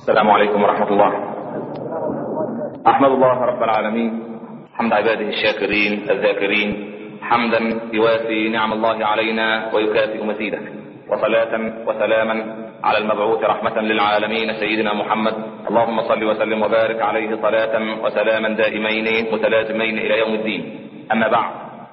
السلام عليكم ورحمة الله أحمد الله رب العالمين حمد عباده الشاكرين الذاكرين حمدا يوافي نعم الله علينا ويكافئ مزيده وصلاة وسلاما على المبعوث رحمة للعالمين سيدنا محمد اللهم صل وسلم وبارك عليه صلاة وسلاما دائمين متلازمين إلى يوم الدين أما بعد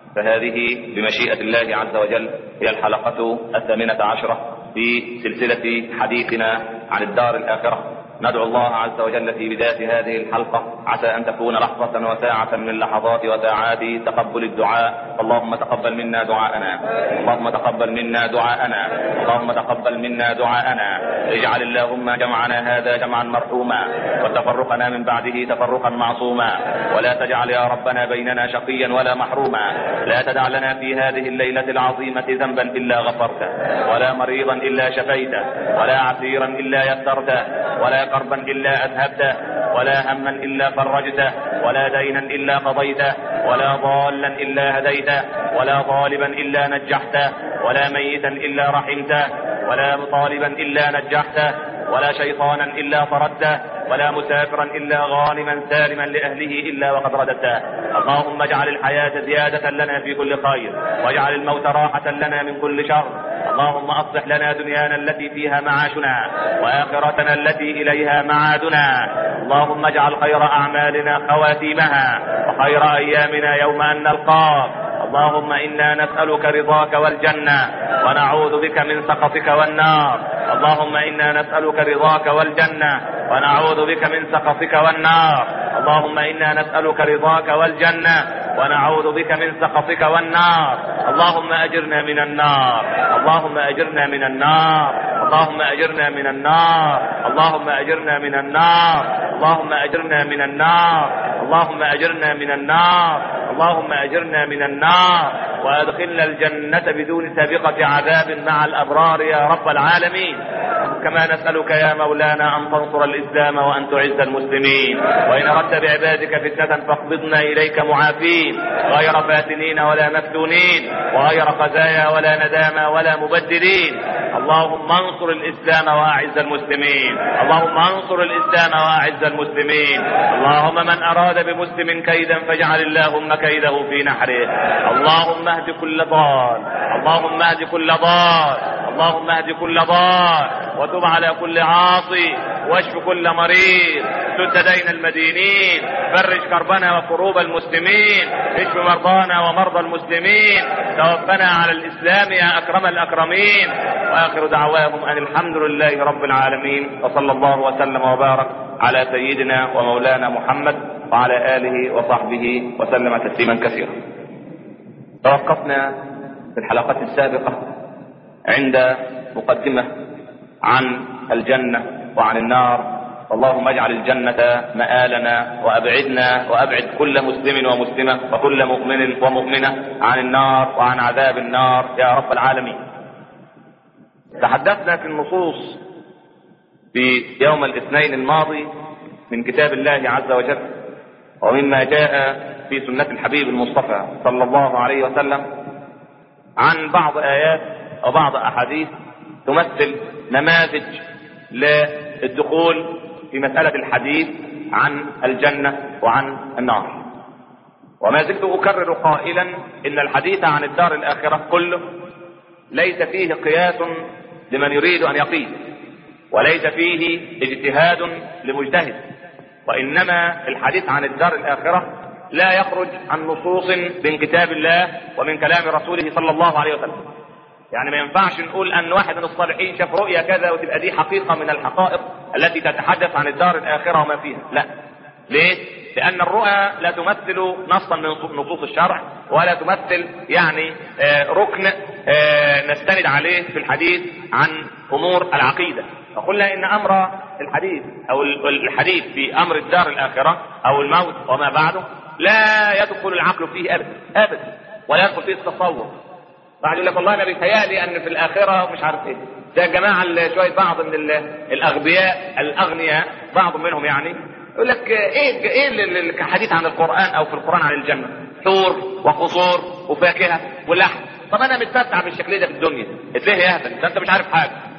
فهذه بمشيئة الله عز وجل هي الحلقة الثامنة عشرة في سلسلة حديثنا عن الدار الآخرة ندعو الله عز وجل في بداية هذه الحلقة عسى أن تكون لحظة وساعة من لحظات وساعات تقبل الدعاء اللهم تقبل منا دعاءنا اللهم تقبل منا دعاءنا اللهم تقبل منا دعاءنا اجعل اللهم جمعنا هذا جمعا مرحوما وتفرقنا من بعده تفرقا معصوما ولا تجعل يا ربنا بيننا شقيا ولا محروما لا تدع لنا في هذه الليلة العظيمة ذنبا إلا غفرته ولا مريضا إلا شفيته ولا عسيرا إلا يسرته ولا كربا إلا أذهبته ولا هما إلا فرجته ولا دينا إلا قضيته ولا ضالا إلا هديته ولا طالبا إلا نجحته ولا ميتا إلا رحمته ولا مطالبا إلا نجحته ولا شيطانا إلا طردته ولا مسافرا إلا غانما سالما لأهله إلا وقد رددته اللهم اجعل الحياة زيادة لنا في كل خير واجعل الموت راحة لنا من كل شر اللهم أصلح لنا دنيانا التي فيها معاشنا وآخرتنا التي إليها معادنا اللهم اجعل خير أعمالنا خواتيمها وخير أيامنا يوم أن نلقاك اللهم إنا نسألك رضاك والجنة ونعوذ بك من سخطك والنار اللهم إنا نسألك رضاك والجنة ونعوذ بك من سخطك والنار اللهم إنا نسألك رضاك والجنة ونعوذ بك من سخطك والنار اللهم أجرنا من النار اللهم أجرنا من النار اللهم أجرنا من النار اللهم أجرنا من النار اللهم أجرنا من النار اللهم أجرنا من النار اللهم أجرنا من النار وأدخلنا الجنة بدون سابقة عذاب مع الأبرار يا رب العالمين كما نسألك يا مولانا أن تنصر الإسلام وأن تعز المسلمين وإن أردت بعبادك فتنة فاقبضنا إليك معافين غير فاتنين ولا مفتونين وغير خزايا ولا ندامى ولا مبدلين اللهم انصر الإسلام وأعز المسلمين اللهم انصر الإسلام وأعز المسلمين اللهم من أراد بمسلم كيدا فاجعل اللهم كيده في نحره اللهم اهد كل ضال اللهم اهد كل ضال اللهم اهد كل ضال وتب على كل عاصي واشف كل مريض سد دين المدينين فرج كربنا وكروب المسلمين اشف مرضانا ومرضى المسلمين توفنا على الاسلام يا اكرم الاكرمين واخر دعواهم ان الحمد لله رب العالمين وصلى الله وسلم وبارك على سيدنا ومولانا محمد وعلى اله وصحبه وسلم تسليما كثيرا توقفنا في الحلقات السابقه عند مقدمه عن الجنه وعن النار اللهم اجعل الجنة مآلنا وأبعدنا وأبعد كل مسلم ومسلمة وكل مؤمن ومؤمنة عن النار وعن عذاب النار يا رب العالمين تحدثنا في النصوص في يوم الاثنين الماضي من كتاب الله عز وجل ومما جاء في سنة الحبيب المصطفى صلى الله عليه وسلم عن بعض آيات وبعض أحاديث تمثل نماذج للدخول في مسألة الحديث عن الجنة وعن النار وما زلت أكرر قائلا إن الحديث عن الدار الآخرة كله ليس فيه قياس لمن يريد أن يقيس وليس فيه اجتهاد لمجتهد وإنما الحديث عن الدار الآخرة لا يخرج عن نصوص من كتاب الله ومن كلام رسوله صلى الله عليه وسلم يعني ما ينفعش نقول ان واحد من الصالحين شاف رؤيا كذا وتبقى دي حقيقه من الحقائق التي تتحدث عن الدار الاخره وما فيها لا ليه لان الرؤى لا تمثل نصا من نصوص الشرع ولا تمثل يعني آه ركن آه نستند عليه في الحديث عن امور العقيده فقلنا ان امر الحديث او الحديث في امر الدار الاخره او الموت وما بعده لا يدخل العقل فيه ابدا ابدا ولا يدخل فيه التصور واحد يقول لك والله انا بيتهيألي ان في الاخره مش عارف ايه ده جماعه شويه بعض من الاغبياء الاغنياء بعض منهم يعني يقول لك ايه ايه الحديث عن القران او في القران عن الجنه حور وقصور وفاكهه ولحم طب انا متمتع بالشكل ده في الدنيا اتليه يا ده انت مش عارف حاجه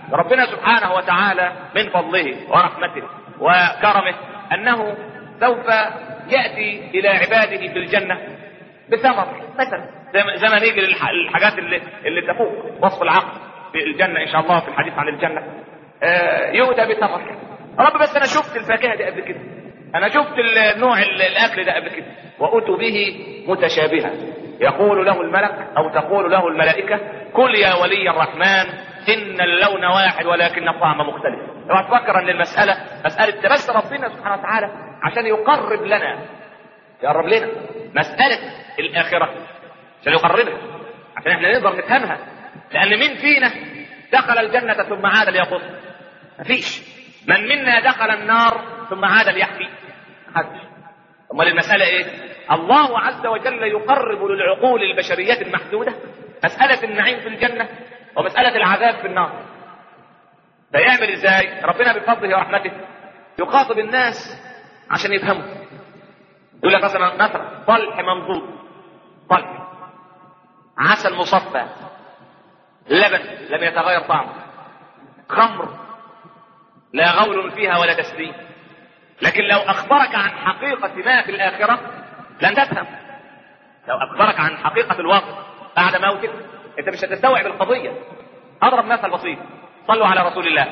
ربنا سبحانه وتعالى من فضله ورحمته وكرمه انه سوف ياتي الى عباده في الجنه بثمر مثلا زي ما نيجي للحاجات اللي اللي تفوق وصف العقل في الجنه ان شاء الله في الحديث عن الجنه آه يؤتى بثمر رب بس انا شفت الفاكهه دي قبل كده انا شفت النوع الاكل ده قبل كده واتوا به متشابها يقول له الملك او تقول له الملائكه كل يا ولي الرحمن ان اللون واحد ولكن الطعم مختلف اوعى تفكر ان المساله مساله بس ربنا سبحانه وتعالى عشان يقرب لنا يقرب لنا مساله الاخره عشان يقربها عشان احنا نقدر نفهمها لان مين فينا دخل الجنه ثم عاد ليقص مفيش من منا دخل النار ثم عاد ليحكي محدش امال المساله ايه الله عز وجل يقرب للعقول البشريه المحدوده مساله النعيم في الجنه ومساله العذاب في النار فيعمل ازاي ربنا بفضله ورحمته يخاطب الناس عشان يفهموا يقول لك مثلا مثلا طلح منضود طلح عسل مصفى لبن لم يتغير طعمه خمر لا غول فيها ولا تسليم لكن لو اخبرك عن حقيقة ما في الآخرة لن تفهم لو اخبرك عن حقيقة الوقت بعد موتك انت مش هتستوعب القضية اضرب مثل بسيط صلوا على رسول الله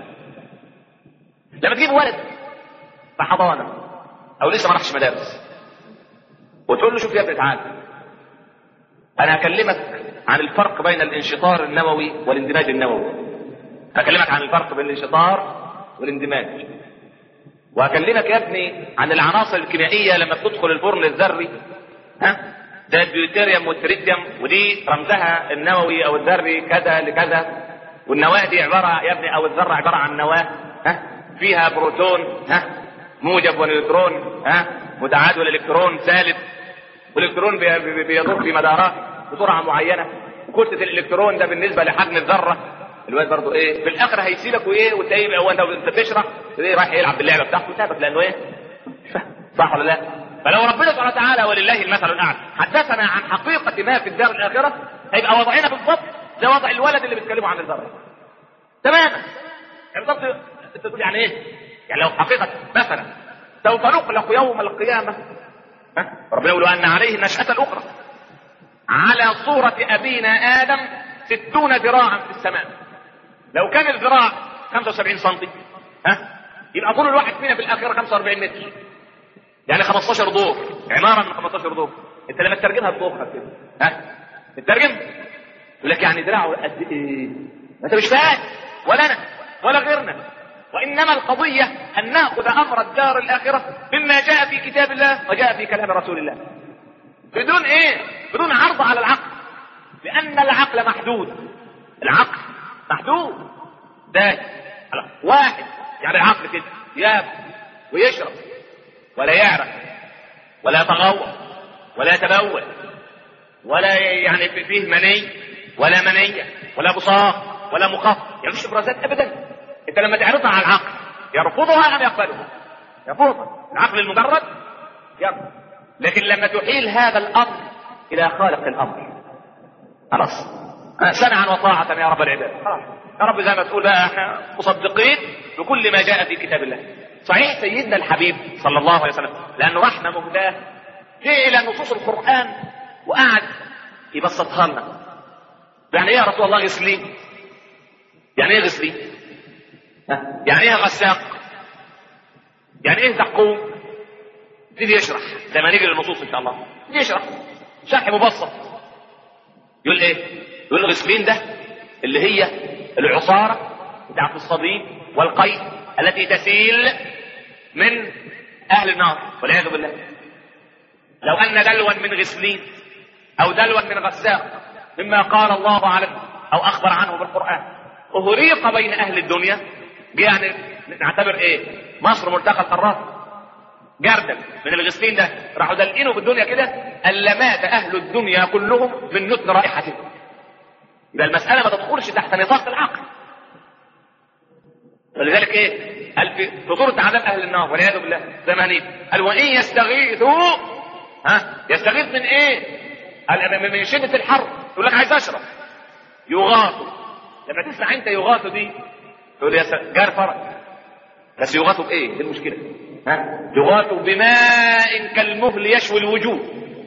لما تجيب ولد في حضانة او لسه ما راحش مدارس وتقول له شوف يا ابني تعالى انا هكلمك عن الفرق بين الانشطار النووي والاندماج النووي هكلمك عن الفرق بين الانشطار والاندماج وهكلمك يا ابني عن العناصر الكيميائيه لما بتدخل الفرن الذري ها ده الديوتيريوم والتريتيوم ودي رمزها النووي او الذري كذا لكذا والنواه دي عباره يا ابني او الذره عباره عن نواه ها فيها بروتون ها موجب ونيوترون ها متعادل الالكترون سالب والالكترون بيدور في مدارات بسرعه معينه كتله الالكترون ده بالنسبه لحجم الذره الواد برضه ايه في الاخر هيسيبك وايه وتلاقيه هو انت وانت بتشرح تلاقيه رايح يلعب باللعبه بتاعته وسابك لانه ايه مش فاهم صح ولا لا فلو ربنا سبحانه وتعالى ولله المثل الاعلى حدثنا عن حقيقه ما في الدار الاخره هيبقى وضعنا بالضبط زي وضع الولد اللي بيتكلموا عن الذره تماما يعني بالضبط انت تقول يعني ايه يعني لو حقيقه مثلا سوف نخلق يوم القيامه ها ربنا يقول ان عليه النشأة الاخرى على صورة ابينا ادم ستون ذراعا في السماء لو كان الذراع 75 سم ها يبقى طول الواحد فينا في الاخره 45 متر يعني 15 دور عماره من 15 دور انت لما تترجمها بطوخها كده ها تترجم يقول لك يعني دراعه قد ايه ما انت مش فاهم ولا انا ولا غيرنا وانما القضيه ان ناخذ امر الدار الاخره مما جاء في كتاب الله وجاء في كلام رسول الله بدون ايه بدون عرض على العقل لان العقل محدود العقل محدود ده واحد يعني العقل كده ياكل ويشرب ولا يعرق ولا يتغوط ولا يتبول ولا يعني فيه مني ولا منية ولا بصاق ولا مخاط يعني مش افرازات ابدا انت لما تعرضها على العقل يرفضها ام يقبلها يرفضها العقل المجرد يرفض لكن لما تحيل هذا الامر الى خالق الامر خلاص سمعا وطاعة يا رب العباد خلاص يا رب زي ما تقول بقى احنا مصدقين بكل ما جاء في كتاب الله صحيح سيدنا الحبيب صلى الله عليه وسلم لانه رحمه مهداه جه الى نصوص القران وقعد يبسطها لنا يعني ايه يا رسول الله غسلين يعني ايه غسلين يعني ايه غساق يعني ايه زقوم يبتدي يشرح لما نيجي للنصوص ان شاء الله يشرح شرح مبسط يقول ايه يقول الغسلين ده اللي هي العصارة بتاعت الصديد والقيد التي تسيل من اهل النار والعياذ بالله لو ان دلوا من غسلين او دلوا من غساق مما قال الله عنه او اخبر عنه بالقران اهريق بين اهل الدنيا يعني نعتبر ايه مصر ملتقى القارات جردل من الغسلين ده راحوا دلقينه في الدنيا كده الا مات اهل الدنيا كلهم من نتن رائحته يبقى المساله ما تدخلش تحت نطاق العقل ولذلك ايه قال في خطورة عذاب اهل النار والعياذ بالله زي ما هنيجي قال وان يستغيثوا ها يستغيث من ايه؟ قال من شدة الحر يقول لك عايز اشرب يغاثوا لما تسمع انت يغاث دي تقول يا سلام جار فرج بس يغاث بايه؟ ايه المشكله؟ ها؟ يغاث بماء كالمهل يشوي الوجوه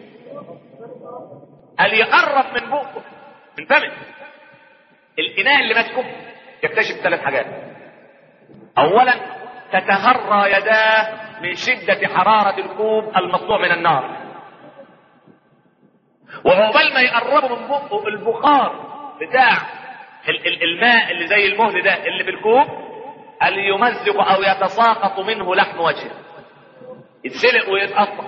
قال يقرب من بقه من فمه الاناء اللي ماسكه يكتشف ثلاث حاجات اولا تتهرى يداه من شدة حرارة الكوب المصنوع من النار وعقبال ما يقربوا من بقه البخار بتاع ال- ال- الماء اللي زي المهل ده اللي في الكوب قال يمزق او يتساقط منه لحم وجهه يتسلق ويتقطع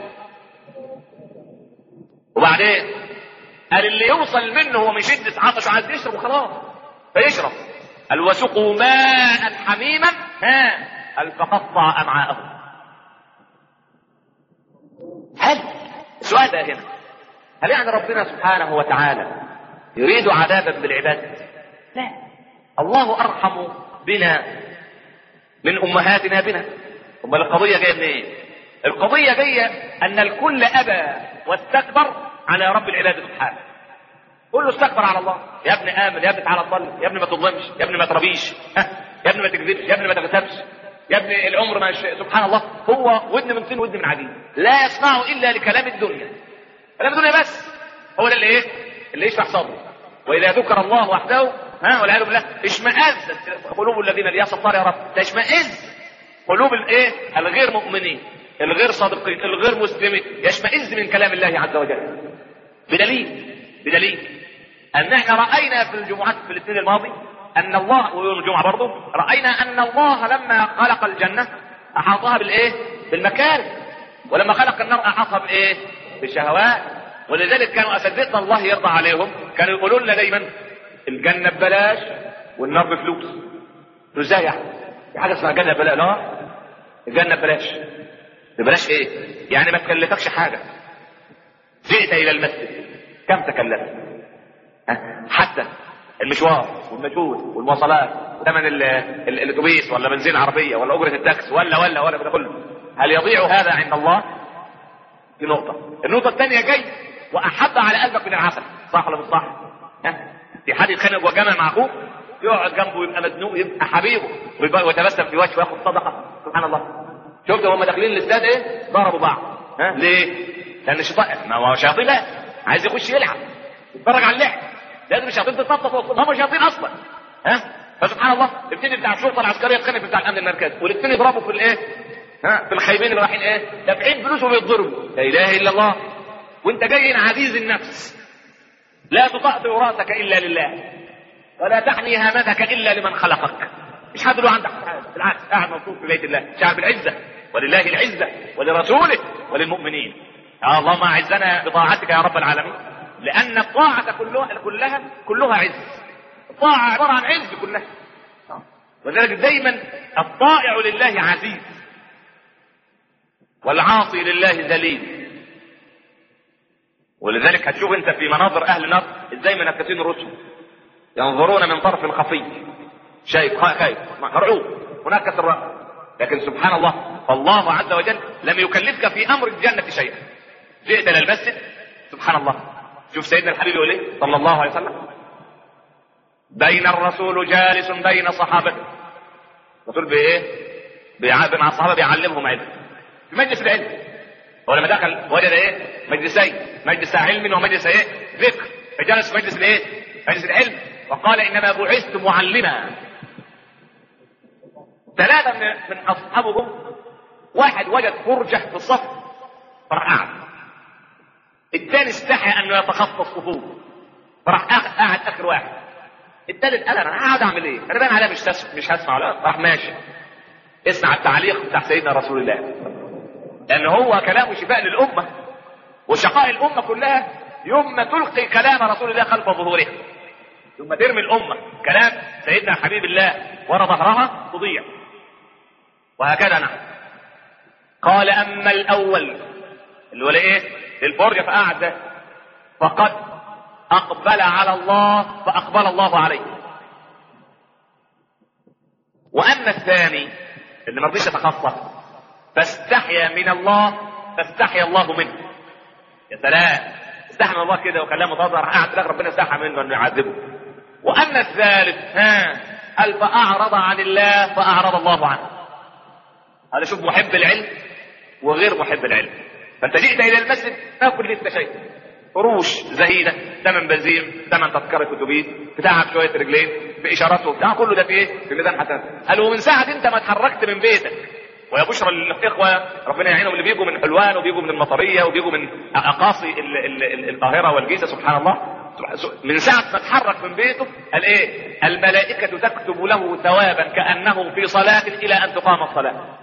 وبعدين قال اللي يوصل منه هو من شدة عطش عايز يشرب وخلاص فيشرب قال وسقوا ماء حميما ها قال فقطع امعاءهم هل السؤال ده هنا هل يعني ربنا سبحانه وتعالى يريد عذابا بالعباد لا الله ارحم بنا من امهاتنا بنا امال القضيه جايه منين القضيه جايه ان الكل ابى واستكبر على رب العباد سبحانه كله استكبر على الله يا ابني امن يا ابني تعالى صلي يا ابني ما تظلمش يا ابني ما تربيش ها؟ يا ابني ما تكذبش يا ابني ما تغتابش يا ابني العمر ما ش... سبحان الله هو ودن من طين ودن من عجين لا يسمعه الا لكلام الدنيا كلام الدنيا بس هو ده اللي ايه اللي يشرح صدره واذا ذكر الله وحده ها والعياذ بالله اشمئزت قلوب الذين يا ستار يا رب تشمئز قلوب الايه الغير مؤمنين الغير صادقين الغير مسلمين يشمئز من كلام الله عز وجل بدليل بدليل ان احنا راينا في الجمعات في الاثنين الماضي ان الله ويوم الجمعه برضه راينا ان الله لما خلق الجنه احاطها بالايه بالمكارم ولما خلق النار احاطها بايه بالشهوات ولذلك كانوا اساتذتنا الله يرضى عليهم كانوا يقولوا لنا دايما الجنه ببلاش والنار بفلوس قلت ازاي يعني في حاجه اسمها جنه ببلاش لا الجنه ببلاش ببلاش ايه يعني ما تكلفكش حاجه جئت الى المسجد كم تكلفت ها؟ حتى المشوار والمجهود والمواصلات ثمن ال- ال- الاتوبيس ولا بنزين عربيه ولا اجره التاكس ولا ولا ولا ده كله هل يضيع هذا عند الله؟ دي نقطة. النقطة الثانية جاي وأحب على قلبك من العسل، صح ولا مش صح؟ ها؟ في حد يتخانق وجمع مع أخوه يقعد جنبه ويبقى مزنوق يبقى حبيبه ويبقى- ويتبسم في وجهه وياخد صدقة، سبحان الله. شفت هم داخلين الاستاد ايه؟ ضربوا بعض. ها؟ ليه؟ لأن الشيطان ما هو شياطين لا عايز يخش يلعب يتفرج على اللعب لازم الشياطين تتنطط وسط هم شياطين أصلا. ها؟ فسبحان الله يبتدي بتاع الشرطة العسكرية يتخانق بتاع الأمن المركزي والاثنين يضربوا في الايه؟ ها في الخايبين اللي رايحين ايه دافعين فلوس وبيتضربوا لا اله الا الله وانت جاي عزيز النفس لا تطأطئ راسك الا لله ولا تحني هامتك الا لمن خلقك مش حد له عندك حاجه بالعكس قاعد مبسوط في بيت الله شعب العزه ولله العزه ولرسوله وللمؤمنين يا اللهم اعزنا بطاعتك يا رب العالمين لان الطاعه كلها كلها كلها عز الطاعه عباره عن عز كلها وذلك دايما الطائع لله عزيز والعاصي لله ذليل ولذلك هتشوف انت في مناظر اهل النار ازاي منكسين رؤوسهم ينظرون من طرف خفي شايف خا- خايف مرعوب منكس الراس لكن سبحان الله فالله عز وجل لم يكلفك في امر الجنه شيئا جئت الى المسجد سبحان الله شوف سيدنا الحبيب يقول ايه صلى الله عليه وسلم بين الرسول جالس بين صحابته الرسول بايه بيع- مع الصحابه بيعلمهم علم في مجلس العلم هو لما دخل وجد ايه مجلسين مجلس علم ومجلس ايه ذكر فجلس في مجلس الايه مجلس العلم وقال انما بعثت معلما ثلاثة من, من اصحابهم واحد وجد فرجة في الصف فراح قعد الثاني استحى انه يتخطى الصفوف فراح آخ- قعد اخر واحد الثالث قال انا قاعد اعمل ايه؟ انا باين عليا مش تس... مش هسمع ولا راح ماشي اسمع التعليق بتاع سيدنا رسول الله لان هو كلامه شفاء للامه وشقاء الامه كلها يوم ما تلقي كلام رسول الله خلف ظهورها ثم ترمي الامه كلام سيدنا حبيب الله ورا ظهرها تضيع وهكذا نحن قال اما الاول اللي هو ايه الفرجه فقعد ده فقد اقبل على الله فاقبل الله عليه واما الثاني اللي ما رضيش يتخصص فاستحيا من الله فاستحيا الله منه يا سلام استحى من الله كده وكلامه متواضع راح قاعد في الآخر ربنا استحى منه انه يعذبه وأن الثالث ها قال فأعرض عن الله فأعرض الله عنه هذا شوف محب العلم وغير محب العلم فأنت جئت إلى المسجد تاكل لسه شيء قروش زهيدة ثمن بنزين ثمن تذكرة اتوبيس بتعب شوية رجلين بإشارات وبتاع كله ده في إيه؟ في ميزان حسن قال ومن ساعة أنت ما اتحركت من بيتك ويا بشرى للاخوه ربنا يعينهم اللي بيجوا من حلوان وبيجوا من المطريه وبيجوا من اقاصي ال- ال- ال- القاهره والجيزه سبحان الله من ساعه ما اتحرك من بيته قال ايه؟ الملائكه تكتب له ثوابا كانه في صلاه الى ان تقام الصلاه.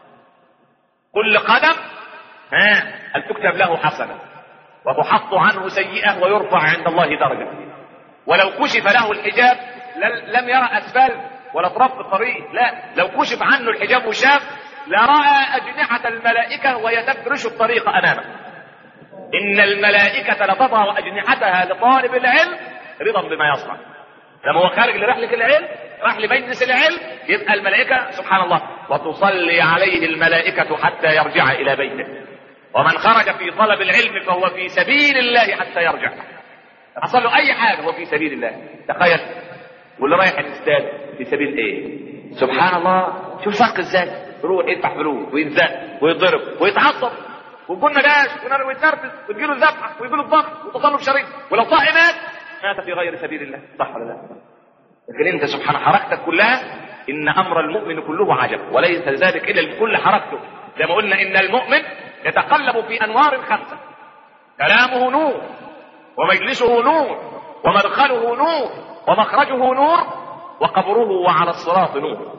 كل قدم ها هل تكتب له حسنه وتحط عنه سيئه ويرفع عند الله درجه. ولو كشف له الحجاب لل- لم يرى اسفل ولا تراب في الطريق لا لو كشف عنه الحجاب وشاف لراى اجنحه الملائكه وهي تفرش الطريق امامه ان الملائكه لتضع اجنحتها لطالب العلم رضا بما يصنع لما هو خارج لرحله العلم راح لمجلس العلم يبقى الملائكه سبحان الله وتصلي عليه الملائكه حتى يرجع الى بيته ومن خرج في طلب العلم فهو في سبيل الله حتى يرجع حصل له اي حاجه هو في سبيل الله تخيل واللي رايح الاستاد في سبيل ايه سبحان الله شوف فرق ازاي يروح يدفع فلوس ويتزق ويتضرب ويتعصب ويكون نجاش ويتنرفز وتجيله الذبحه ويجيله الضغط وتصلب شريط ولو طاح مات مات في غير سبيل الله صح ولا لا لكن انت سبحان حركتك كلها ان امر المؤمن كله عجب وليس ذلك الا كل حركته زي ما قلنا ان المؤمن يتقلب في انوار خمسه كلامه نور ومجلسه نور ومدخله نور ومخرجه نور وقبره وعلى الصراط نور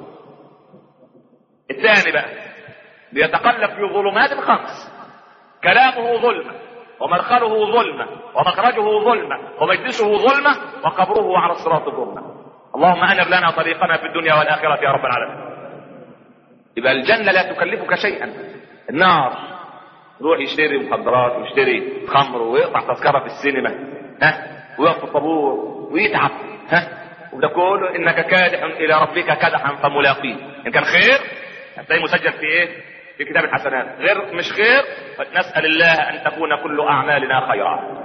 الثاني بقى ليتقلب في ظلمات خمس كلامه ظلمة ومدخله ظلمة ومخرجه ظلمة ومجلسه ظلمة وقبره على الصراط ظلمة اللهم انر لنا طريقنا في الدنيا والاخرة يا رب العالمين يبقى الجنة لا تكلفك شيئا النار يروح يشتري مخدرات ويشتري خمر ويقطع تذكرة في السينما ها ويقف في الطابور ويتعب ها وده كله انك كادح الى ربك كدحا فملاقيه ان كان خير هتلاقيه مسجل في ايه في كتاب الحسنات غير مش خير نسال الله ان تكون كل اعمالنا خيرا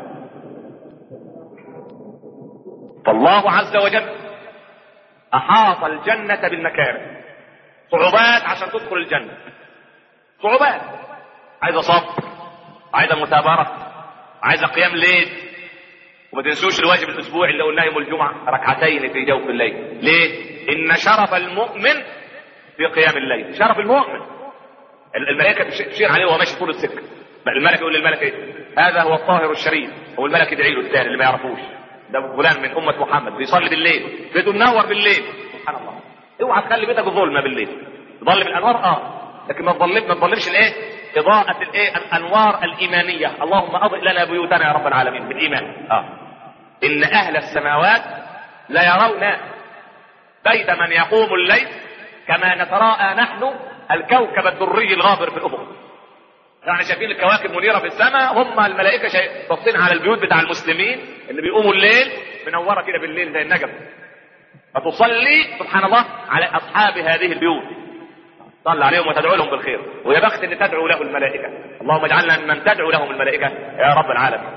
فالله عز وجل احاط الجنه بالمكارم صعوبات عشان تدخل الجنه صعوبات عايزه صبر عايزه مثابره عايزه قيام ليل وما تنسوش الواجب الاسبوعي اللي قلناه يوم الجمعه ركعتين في جوف الليل ليه ان شرف المؤمن في قيام الليل شرف المؤمن الملائكه تشير عليه وهو ماشي طول السكه الملك يقول للملك ايه هذا هو الطاهر الشريف هو الملك يدعي له الثاني اللي ما يعرفوش ده فلان من امه محمد بيصلي بالليل بيته منور بالليل سبحان الله اوعى تخلي بيتك ظلمه بالليل تظلم الانوار اه لكن ما تظلم ما تظلمش الايه اضاءه الايه الانوار الايمانيه اللهم اضئ لنا بيوتنا يا رب العالمين بالايمان اه ان اهل السماوات لا يرون بيت من يقوم الليل كما نتراءى نحن الكوكب الدري الغابر في الافق يعني شايفين الكواكب منيره في السماء هم الملائكه شايف باصين على البيوت بتاع المسلمين اللي بيقوموا الليل منوره كده بالليل زي النجم فتصلي سبحان الله على اصحاب هذه البيوت صل عليهم وتدعو لهم بالخير ويا بخت ان تدعو له الملائكه اللهم اجعلنا ممن تدعو لهم الملائكه يا رب العالمين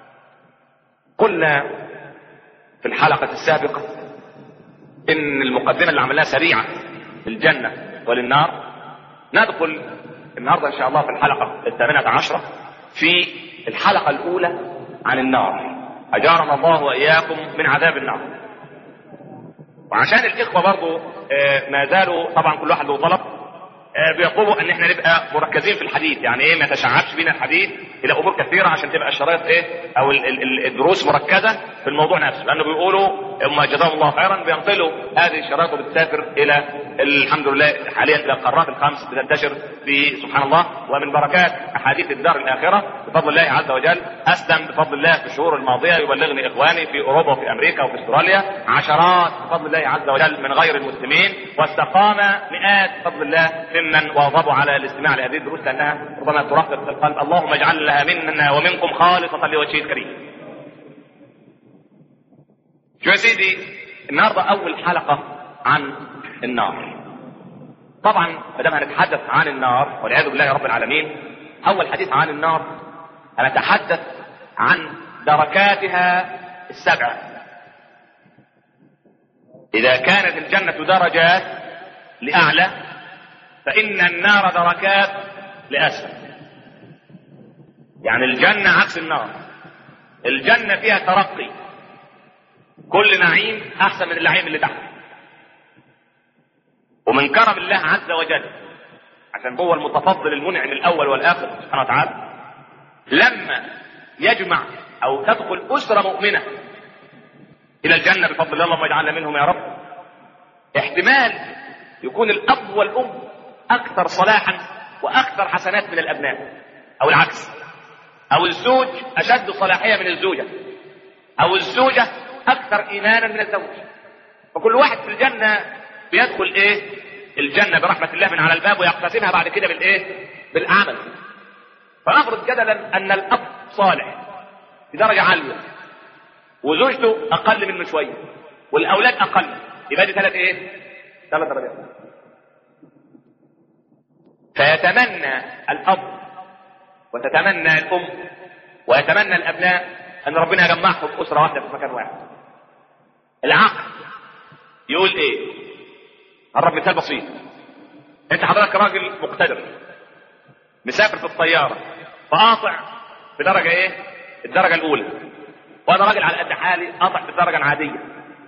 قلنا في الحلقه السابقه ان المقدمه اللي عملناها سريعه للجنه وللنار ندخل النهارده ان شاء الله في الحلقه الثامنه عشره في الحلقه الاولى عن النار اجارنا الله واياكم من عذاب النار وعشان الاخوه برضو آه ما زالوا طبعا كل واحد له طلب آه بيطلبوا ان احنا نبقى مركزين في الحديث يعني ايه ما يتشعبش بينا الحديث الى امور كثيره عشان تبقى الشرايط ايه او ال ال الدروس مركزه في الموضوع نفسه لانه بيقولوا هم جزاهم الله خيرا بينقلوا هذه الشرايط وبتسافر الى الحمد لله حاليا الى القارات الخمس بتنتشر في سبحان الله ومن بركات احاديث الدار الاخره بفضل الله عز وجل اسلم بفضل الله في الشهور الماضيه يبلغني اخواني في اوروبا وفي امريكا وفي استراليا عشرات بفضل الله عز وجل من غير المسلمين واستقام مئات بفضل الله ممن واظبوا على الاستماع لهذه الدروس لانها ربما ترقق في القلب اللهم اجعل لها منا ومنكم خالصه لوجهه الكريم. شو يا سيدي النهارده اول حلقه عن النار. طبعا ما دام هنتحدث عن النار والعياذ بالله رب العالمين اول حديث عن النار هنتحدث عن دركاتها السبعه. إذا كانت الجنة درجات لأعلى فإن النار دركات لأسفل يعني الجنة عكس النار الجنة فيها ترقي كل نعيم أحسن من النعيم اللي تحت ومن كرم الله عز وجل عشان هو المتفضل المنعم الأول والآخر سبحانه وتعالى لما يجمع أو تدخل أسرة مؤمنة إلى الجنة بفضل الله اللهم اجعلنا منهم يا رب احتمال يكون الأب والأم أكثر صلاحا وأكثر حسنات من الأبناء أو العكس أو الزوج أشد صلاحية من الزوجة أو الزوجة أكثر إيمانا من الزوج فكل واحد في الجنة بيدخل إيه؟ الجنة برحمة الله من على الباب ويقتسمها بعد كده بالإيه؟ بالعمل فنفرض جدلا أن الأب صالح بدرجة عالية وزوجته أقل منه شوية والأولاد أقل يبقى دي ثلاث إيه؟ ثلاث درجات فيتمنى الأب وتتمنى الأم ويتمنى الأبناء أن ربنا يجمعهم في أسرة واحدة في مكان واحد العقل يقول إيه؟ هضرب مثال بسيط أنت حضرتك راجل مقتدر مسافر في الطيارة فقاطع بدرجة إيه؟ الدرجة الأولى وأنا راجل على قد حالي قاطع في الدرجة العادية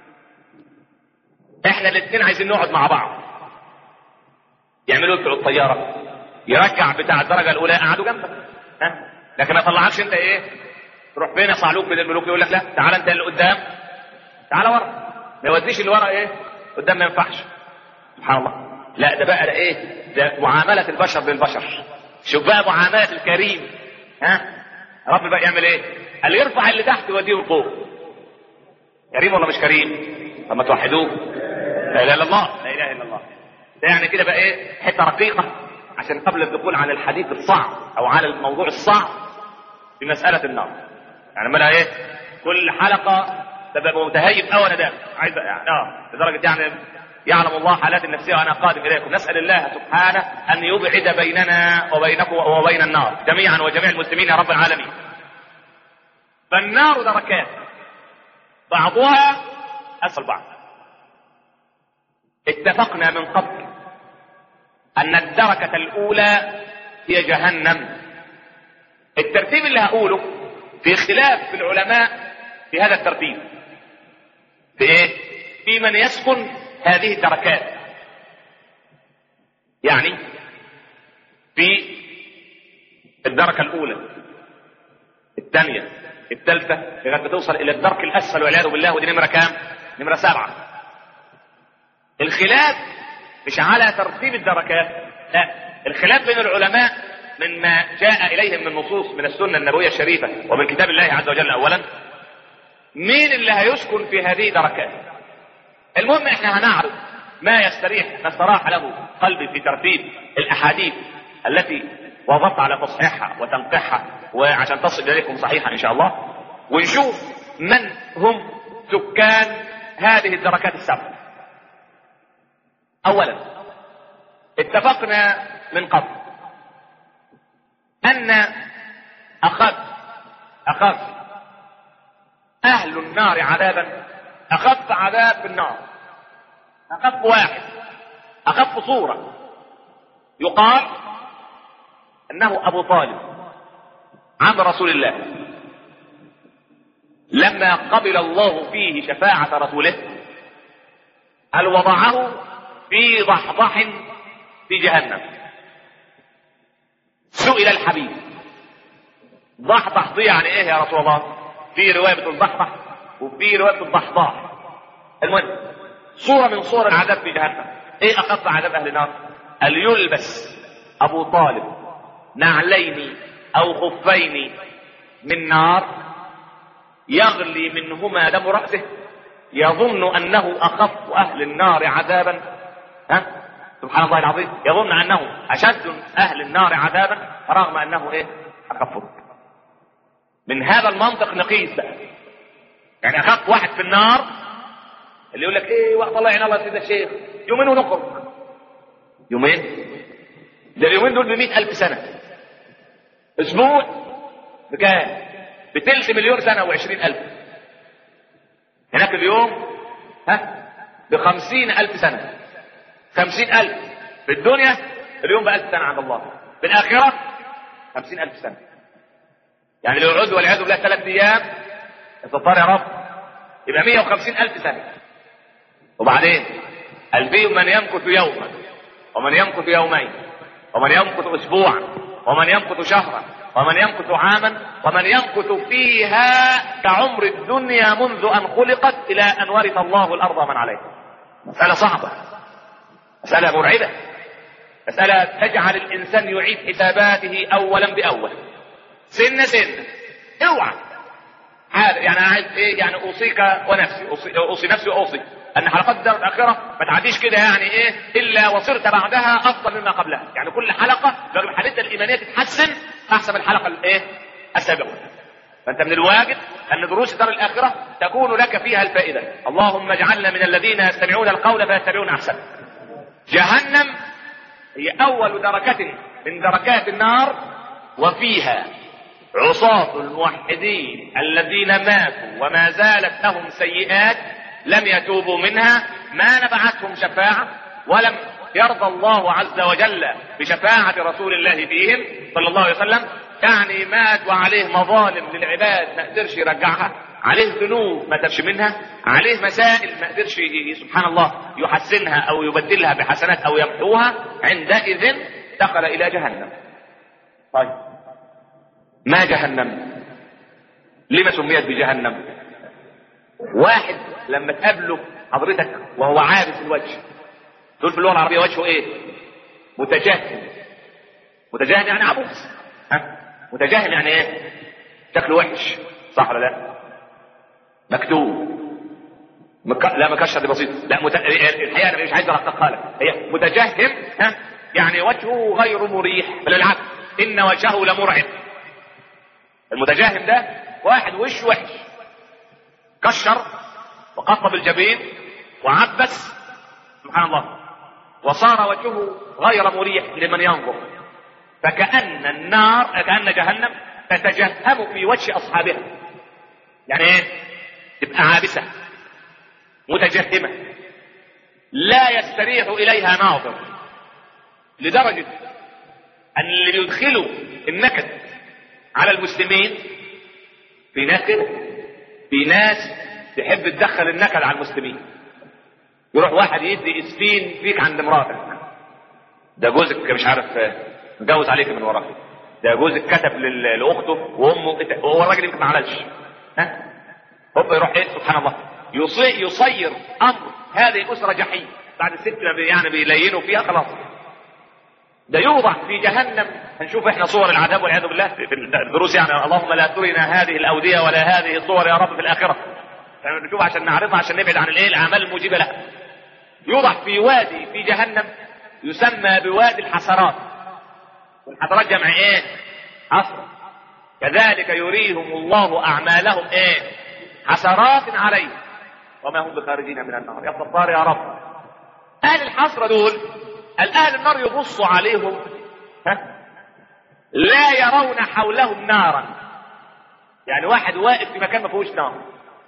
إحنا الاثنين عايزين نقعد مع بعض يعملوا بتوع الطيارة يرجع بتاع الدرجة الأولى قعدوا جنبك ها لكن ما يطلعكش أنت إيه تروح فين يا صعلوك من الملوك يقول لك لا تعال أنت اللي قدام تعال ورا ما يوديش اللي ورا إيه قدام ما ينفعش سبحان الله لا ده بقى ده إيه ده معاملة البشر بالبشر شوف بقى معاملة الكريم ها رب بقى يعمل إيه اللي يرفع اللي تحت يوديه لفوق كريم ولا مش كريم طب ما توحدوه لا اله الا الله لا اله الا الله ده يعني كده بقى ايه حته رقيقه عشان قبل الدخول على الحديث الصعب او على الموضوع الصعب في مساله النار يعني ما ايه كل حلقه تبقى متهيب قوي انا داخل عايز يعني اه لدرجه يعني يعلم الله حالات النفسيه وانا قادم اليكم نسال الله سبحانه ان يبعد بيننا وبينكم وبين النار جميعا وجميع المسلمين يا رب العالمين فالنار دركات بعضها اسفل بعض اتفقنا من قبل ان الدركة الاولى هي جهنم الترتيب اللي هقوله في خلاف في العلماء في هذا الترتيب في ايه في من يسكن هذه الدركات يعني في الدركة الاولى الثانية الثالثة لغاية ما توصل الى الدرك الاسفل والعياذ بالله ودي نمرة كام نمرة سبعة الخلاف مش على ترتيب الدركات لا الخلاف بين العلماء مما جاء اليهم من نصوص من السنه النبويه الشريفه ومن كتاب الله عز وجل اولا مين اللي هيسكن في هذه الدركات المهم احنا هنعرض ما يستريح ما استراح له قلبي في ترتيب الاحاديث التي وضبط على تصحيحها وتنقيحها وعشان تصل اليكم صحيحه ان شاء الله ونشوف من هم سكان هذه الدركات السبع اولا اتفقنا من قبل ان اخذ اخذ اهل النار عذابا اخف عذاب في النار اخف واحد اخف صوره يقال انه ابو طالب عم رسول الله لما قبل الله فيه شفاعه رسوله هل وضعه في ضحضح في جهنم سئل الحبيب ضحضح دي يعني ايه يا رسول الله في روايه بتقول ضحضح وفي روايه بتقول ضحضاح المهم صوره من صور العذاب في جهنم ايه اخف عذاب اهل النار ان يلبس ابو طالب نعلين او خفين من نار يغلي منهما دم راسه يظن انه اخف اهل النار عذابا ها سبحان الله العظيم يظن انه اشد اهل النار عذابا رغم انه ايه اخف من هذا المنطق نقيس بقى يعني اخف واحد في النار اللي يقول لك ايه وقت الله يعين الله يا سيدنا الشيخ يومين ونخرج يومين ده اليومين دول بمئة ألف سنة أسبوع بكام؟ بتلت مليون سنة وعشرين ألف هناك اليوم ها بخمسين ألف سنة خمسين ألف في الدنيا اليوم بألف سنة عند الله في الآخرة خمسين ألف سنة يعني لو العدو والعياذ بالله ثلاث أيام استغفار يا رب يبقى 150 ألف سنة وبعدين البي من يمكث يوما ومن يمكث يومين ومن يمكث أسبوعا ومن يمكث شهرا ومن يمكث عاما ومن يمكث فيها كعمر الدنيا منذ أن خلقت إلى أن ورث الله الأرض ومن عليها مسألة صعبة مسألة مرعبة مسألة تجعل الإنسان يعيد حساباته أولا بأول سن سن اوعى هذا يعني أنا عايز ايه يعني اوصيك ونفسي اوصي, أوصي نفسي واوصي ان حلقات الدار الاخره ما تعديش كده يعني ايه الا وصرت بعدها افضل مما قبلها يعني كل حلقه لو حالتها الايمانيه تتحسن احسن من الحلقه الايه السابقه فانت من الواجب ان دروس الدار الاخره تكون لك فيها الفائده اللهم اجعلنا من الذين يستمعون القول فيتبعون احسنه جهنم هي اول دركه من دركات النار وفيها عصاة الموحدين الذين ماتوا وما زالت لهم سيئات لم يتوبوا منها ما نفعتهم شفاعة ولم يرضى الله عز وجل بشفاعة رسول الله فيهم صلى الله عليه وسلم يعني مات وعليه مظالم للعباد ما قدرش يرجعها عليه ذنوب ما تبش منها عليه مسائل ما قدرش سبحان الله يحسنها او يبدلها بحسنات او يمحوها عندئذ دخل الى جهنم طيب ما جهنم لما سميت بجهنم واحد لما تقابله حضرتك وهو عابس الوجه تقول في اللغه العربيه وجهه ايه متجهم متجهم يعني عبوس ها متجهم يعني ايه شكله وحش صح ولا لا مكتوب مك... لا مكشر دي بسيط لا مت... الحقيقه انا مش عايز ارققها لك هي متجهم ها يعني وجهه غير مريح بل العكس ان وجهه لمرعب المتجاهم ده واحد وش وحش كشر وقطب الجبين وعبس سبحان الله وصار وجهه غير مريح لمن ينظر فكأن النار كأن جهنم تتجهم في وجه أصحابها يعني ايه تبقى عابسة متجهمة لا يستريح إليها ناظر لدرجة أن اللي بيدخلوا النكد على المسلمين في ناس كده في ناس تحب تدخل النكد على المسلمين يروح واحد يدي اسفين فيك عند مراتك ده جوزك مش عارف متجوز عليك من وراك ده جوزك كتب لل- لاخته وامه وهو الراجل يمكن ما عملش ها هوب يروح ايه سبحان الله يصي يصير امر هذه الاسره جحيم بعد الست ما بي- يعني بيلينوا فيها خلاص ده يوضع في جهنم هنشوف احنا صور العذاب والعياذ بالله في الدروس يعني اللهم لا ترنا هذه الاوديه ولا هذه الصور يا رب في الاخره نشوف عشان نعرفها عشان نبعد عن الايه الاعمال الموجبه لها يوضع في وادي في جهنم يسمى بوادي الحسرات والحسرات جمع ايه حسر كذلك يريهم الله اعمالهم ايه حسرات عليهم وما هم بخارجين من النار يا ستار يا رب اهل الحسره دول الاهل النار يبصوا عليهم ها لا يرون حولهم نارا يعني واحد واقف في مكان ما فيهوش نار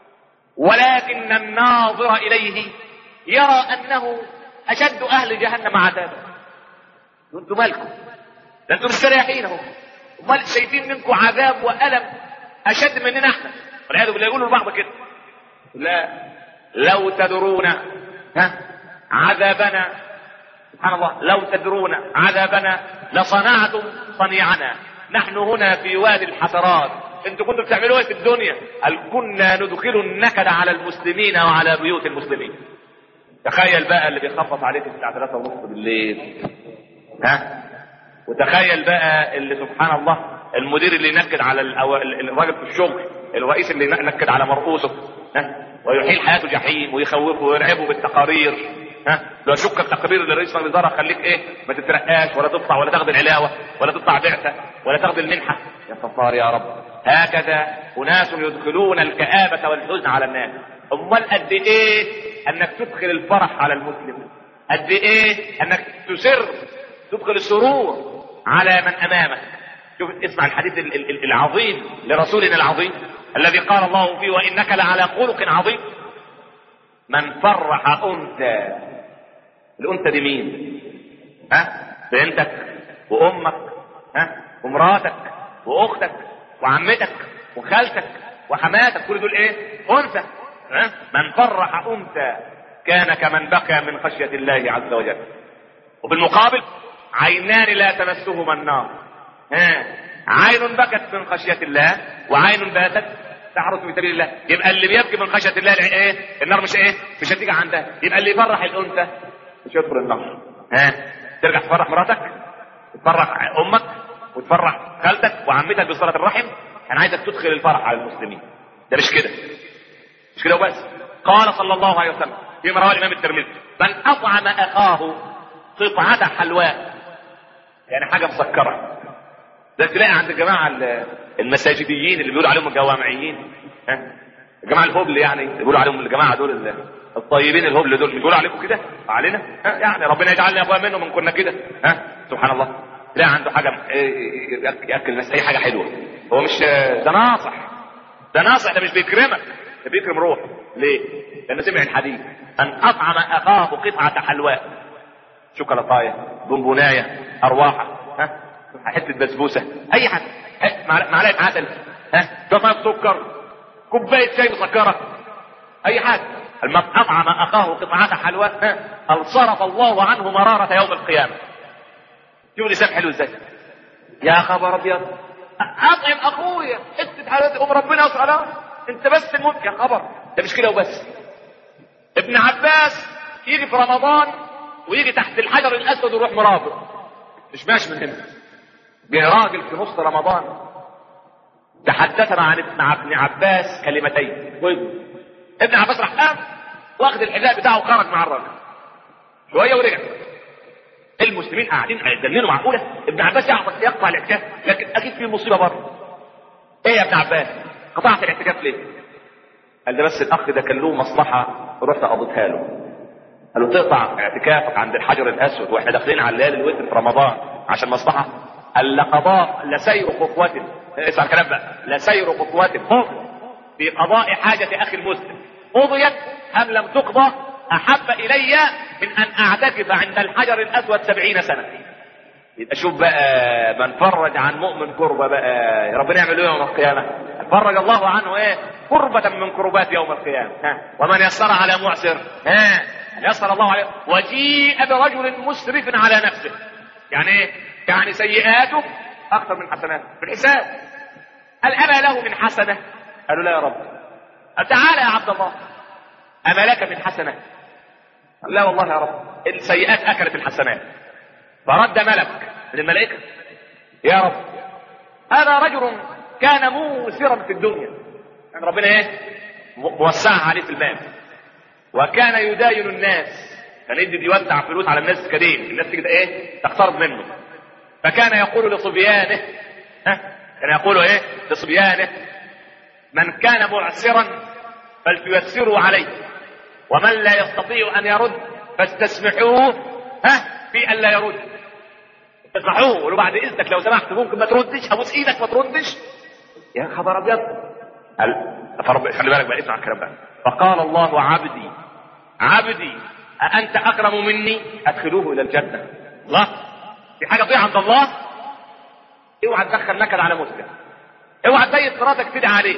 ولكن الناظر اليه يرى انه اشد اهل جهنم عذابا انتم مالكم ده انتم مستريحين اهو امال شايفين منكم عذاب والم اشد مننا احنا والعياذ بالله يقولوا لبعض كده لا لو تدرون ها عذابنا سبحان الله لو تدرون عذابنا لصنعتم صنيعنا نحن هنا في وادي الحسرات انتوا كنتوا بتعملوا ايه في الدنيا قال كنا ندخل النكد على المسلمين وعلى بيوت المسلمين تخيل بقى اللي بيخبط عليك الساعه 3 ونص بالليل ها وتخيل بقى اللي سبحان الله المدير اللي ينكد على ال- أو ال- الراجل في الشغل الرئيس اللي ينكد على مرؤوسه ها ويحيل حياته جحيم ويخوفه ويرعبه بالتقارير ها لو شك التقرير اللي رئيس الوزراء خليك ايه ما تترقاش ولا تطلع ولا تاخد العلاوه ولا تطلع بعثه ولا تاخد المنحه يا ستار يا رب هكذا اناس يدخلون الكآبة والحزن على الناس امال قد ايه انك تدخل الفرح على المسلم قد ايه انك تسر تدخل السرور على من امامك شوف اسمع الحديث ال- ال- العظيم لرسولنا العظيم الذي قال الله فيه وانك لعلى خلق عظيم من فرح انثى الانثى دي مين ها بنتك وامك ها ومراتك واختك وعمتك وخالتك وحماتك كل دول ايه انثى ها من فرح انثى كان كمن بكى من خشيه الله عز وجل وبالمقابل عينان لا تمسهما النار ها عين بكت من خشيه الله وعين باتت تحرس في سبيل الله يبقى اللي بيبكي من خشيه الله ايه النار مش ايه مش هتيجي عندها يبقى اللي يفرح الانثى مش يدخل النار ها ترجع تفرح مراتك تفرح امك وتفرح خالتك وعمتك بصله الرحم انا عايزك تدخل الفرح على المسلمين ده مش كده مش كده وبس قال صلى الله عليه وسلم فيما رواه الامام الترمذي من اطعم اخاه قطعه حلواء يعني حاجه مسكره ده تلاقي عند الجماعه المساجديين اللي بيقولوا عليهم الجوامعيين ها الجماعه الهبل يعني اللي بيقولوا عليهم الجماعه دول الطيبين الهبل دول بيقولوا عليكم كده علينا ها يعني ربنا يجعلنا يا اخويا منهم ان كنا كده ها سبحان الله لا عنده حاجه ياكل الناس اي حاجه حلوه هو مش ده ناصح ده ناصح ده مش بيكرمك ده بيكرم روح ليه؟ لانه سمع الحديث ان اطعم اخاه قطعه حلواء شوكولاتايه بونبونايه ارواحه ها حته بسبوسه اي حاجه معلقه عسل ها قطعه سكر كوبايه شاي مسكره اي حاجه من اطعم اخاه قطعه حلواء الصرف الله عنه مراره يوم القيامه شوف لسان حلو ازاي يا خبر ابيض اطعم اخويا حته حلويات ام ربنا يسأل انت بس الموت يا خبر ده مش كده وبس ابن عباس يجي في رمضان ويجي تحت الحجر الاسود ويروح مرابط مش ماشي من هنا جه راجل في نص رمضان تحدثنا عن ابن عباس كلمتين ابن عباس راح قام واخد الحذاء بتاعه وخرج مع الراجل شويه ورجع المسلمين قاعدين هيتجننوا معقوله ابن عباس يعطي يقطع الاعتكاف لكن اكيد في مصيبه بره ايه يا ابن عباس قطعت الاعتكاف ليه قال ده بس الاخ ده كان له مصلحه رحت قضيتها له قال له تقطع اعتكافك عند الحجر الاسود واحنا داخلين على الليالي الوتر في رمضان عشان مصلحه قال لقضاء لسير خطوة اسمع الكلام بقى لسير خطوة في قضاء حاجة اخي المسلم قضيت ام لم تقضى احب الي من ان اعتكف عند الحجر الاسود سبعين سنة يبقى شوف بقى من فرج عن مؤمن كربة بقى ربنا يعمل ايه يوم القيامة فرج الله عنه ايه كربة من كربات يوم القيامة ها ومن يسر على معسر ها يسر الله عليه وجيء برجل مسرف على نفسه يعني ايه يعني سيئاته اكثر من حسناته في الحساب هل أما له من حسنة قالوا لا يا رب قال تعالى يا عبد الله أما لك من حسنة قال لا والله يا رب السيئات أكلت الحسنات فرد ملك من الملائكة يا رب هذا رجل كان موسرا في الدنيا يعني ربنا ايه موسعها عليه في المال وكان يداين الناس كان يدي يوزع فلوس على الناس كدين الناس كده ايه تقترض منه فكان يقول لصبيانه ها كان يقول ايه لصبيانه من كان معسرا فلتيسروا عليه ومن لا يستطيع ان يرد فاستسمحوه ها في ان لا يرد تسمحوه ولو بعد اذنك لو سمحت ممكن ما تردش ابوس ايدك ما تردش يا خبر ابيض قال فرب خلي بالك بقى اسمع الكلام بقى فقال الله عبدي عبدي أأنت أكرم مني أدخلوه إلى الجنة الله في حاجة تضيع عند الله اوعى تدخل نكد على مسلم اوعى تبيت مراتك تدعي عليه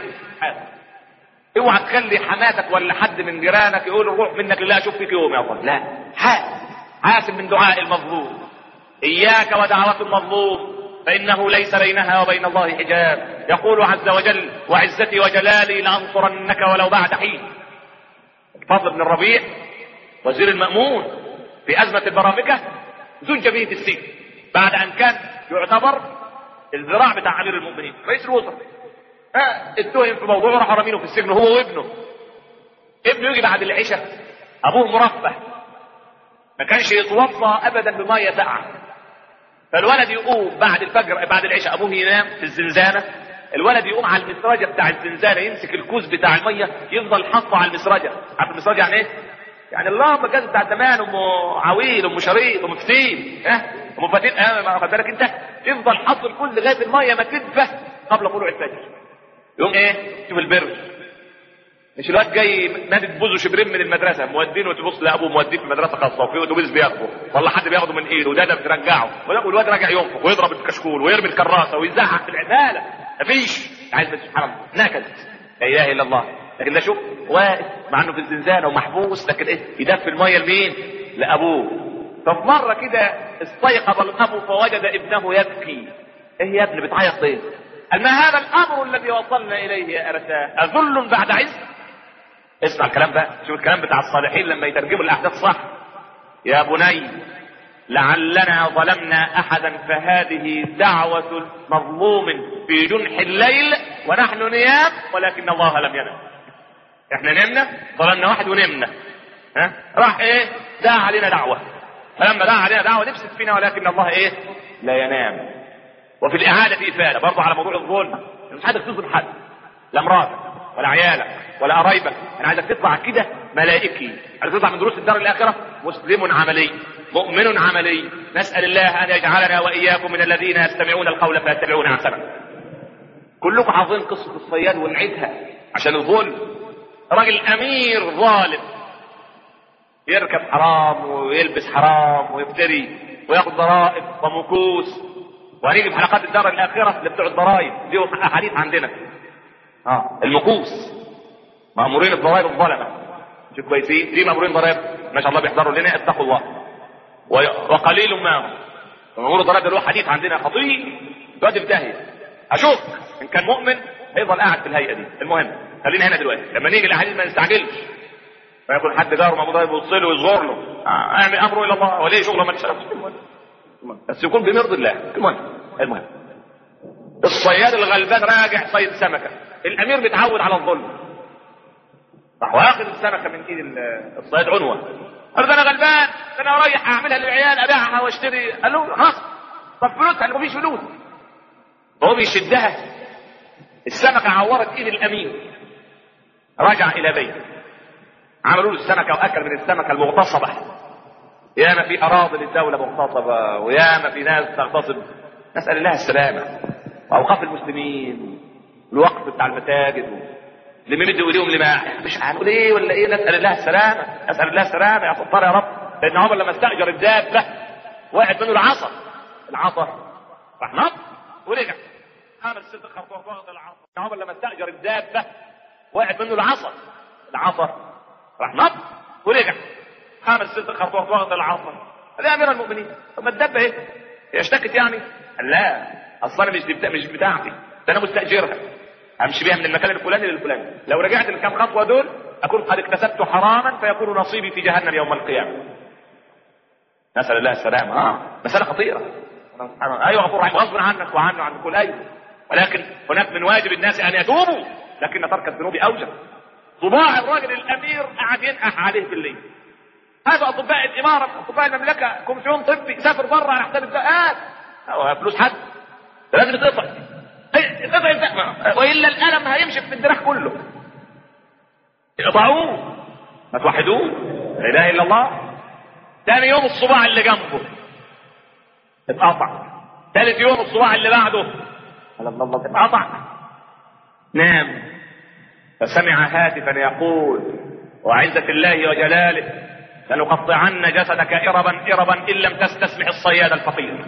اوعى تخلي حماتك ولا حد من جيرانك يقول روح منك لله اشوف فيك يوم يا الله لا حاسب حاسب من دعاء المظلوم اياك ودعوة المظلوم فانه ليس بينها وبين الله حجاب يقول عز وجل وعزتي وجلالي لانصرنك ولو بعد حين الفضل بن الربيع وزير المأمون في أزمة البرامكة زج به في السجن بعد أن كان يعتبر الذراع بتاع أمير المؤمنين رئيس الوزراء اتهم في موضوع راح رامينه في السجن هو وابنه ابنه يجي بعد العشاء أبوه مرفه ما كانش يتوضا أبدا بمية ساقعة فالولد يقوم بعد الفجر بعد العشاء أبوه ينام في الزنزانة الولد يقوم على المسرجة بتاع الزنزانة يمسك الكوز بتاع المية يفضل حاطه على المسرجة عارف المسرجة يعني ايه؟ يعني اللمبه كانت بتاع زمان ام عويل ام شريط ام فتيل ها ام فتيل اه خد بالك انت تفضل حاطط الكل لغايه الميه ما تدفى قبل طلوع الفجر يقوم ايه شوف البر مش الواد جاي نادي بوزه شبرين من المدرسه مودينه تبص لابوه موديه في مدرسه خاصه وفي اتوبيس بياخده ولا حد بياخده من ايده وده بترجعه والواد راجع ينفخ ويضرب الكشكول ويرمي الكراسه ويزعق في العداله مفيش عايز سبحان الله نكد لا اله الا الله لكن ده شوف واقف مع انه في الزنزانه ومحبوس لكن ايه يدفي الميه لمين؟ لابوه ففي مره كده استيقظ الاب فوجد ابنه يبكي ايه يا ابني بتعيط ليه؟ قال ما هذا الامر الذي وصلنا اليه يا ارساه اذل بعد عز اسمع الكلام بقى شوف الكلام بتاع الصالحين لما يترجموا الاحداث صح يا بني لعلنا ظلمنا احدا فهذه دعوة مظلوم في جنح الليل ونحن نيام ولكن الله لم ينم احنا نمنا ظلمنا واحد ونمنا ها راح ايه دعا علينا دعوة فلما دعا علينا دعوة نفسد فينا ولكن الله ايه لا ينام وفي الاعادة افادة برضه على موضوع الظلم مش عايزك تظلم حد لا مراتك ولا عيالك ولا قرايبك انا عايزك تطلع كده ملائكي عايزك تطلع من دروس الدار الاخره مسلم عملي مؤمن عملي نسال الله ان يجعلنا واياكم من الذين يستمعون القول فيتبعون احسنه كلكم حافظين قصه الصياد ونعيدها عشان الظلم راجل امير ظالم يركب حرام ويلبس حرام ويفتري وياخذ ضرائب ومكوس وهنيجي في حلقات الدار الاخره اللي بتوع الضرائب ليهم احاديث عندنا اه المكوس مامورين الضرائب الظلمه مش كويسين في مامورين ضرائب ما شاء الله بيحضروا لنا اتقوا الله و- وقليل ما هم مامور الضرائب ده له حديث عندنا خطير تودي في داهيه اشوف ان كان مؤمن هيفضل قاعد في الهيئه دي المهم خلينا هنا دلوقتي لما نيجي الاحاديث ما نستعجلش فيكون حد جاره مامور ضرائب يبص له ويصغر له آه، اعمل امره الى الله وليه شغله ما تشتغلش المهم بس يكون بمرض الله المهم المهم الصياد الغلبان راجع صيد سمكه الامير متعود على الظلم راح واخد السمكه من ايد ال- الصياد عنوه قال ده انا غلبان ده انا رايح اعملها للعيال ابيعها واشتري قال له خلاص طب فلوس قال له مفيش فلوس فهو بيشدها السمكه عورت ايد الامير رجع الى بيته عملوا له السمكه واكل من السمكه المغتصبه ياما في اراضي للدوله مغتصبه وياما في ناس تغتصب نسال الله السلامه واوقاف المسلمين الوقف بتاع المساجد اللي بيمد ايديهم لما مش هنقول ايه ولا ايه نسال الله السلامه نسال الله السلامه يا ستار يا رب لان عمر لما استاجر الدابه وقعت منه العصا العصا راح نط ورجع عمل ست خطوات واخد العصا عمر لما استاجر الدابه وقعت منه العصا العصا راح نط ورجع خمس ست خطوات واخد العصا هذا امير المؤمنين طب ما الدبه ايه هي اشتكت يعني قال لا اصلا مش بتا... مش بتاعتي ده انا مستاجرها امشي بيها من المكان الفلاني للفلاني لو رجعت الكام خطوه دول اكون قد اكتسبت حراما فيكون نصيبي في جهنم يوم القيامه نسال الله السلامه اه مساله خطيره سبحان الله. ايوه غفور رحيم غصب عنك وعنه عن كل ايوه ولكن هناك من واجب الناس ان يتوبوا لكن ترك الذنوب اوجب طباع الراجل الامير قاعد ينقح عليه بالليل هذا اطباء الاماره اطباء المملكه كومسيون طبي سافر بره على حساب الزقات هو فلوس حد لازم يتقطع إيه، يتقطع الزق والا الالم هيمشي في الدراع كله اقطعوه ما توحدوه لا اله الا الله ثاني يوم الصباع اللي جنبه اتقطع ثالث يوم الصباع اللي بعده اتقطع نام فسمع هاتفا يقول وعزة الله وجلاله لنقطعن جسدك إربا إربا إن لم تستسمح الصياد الفقير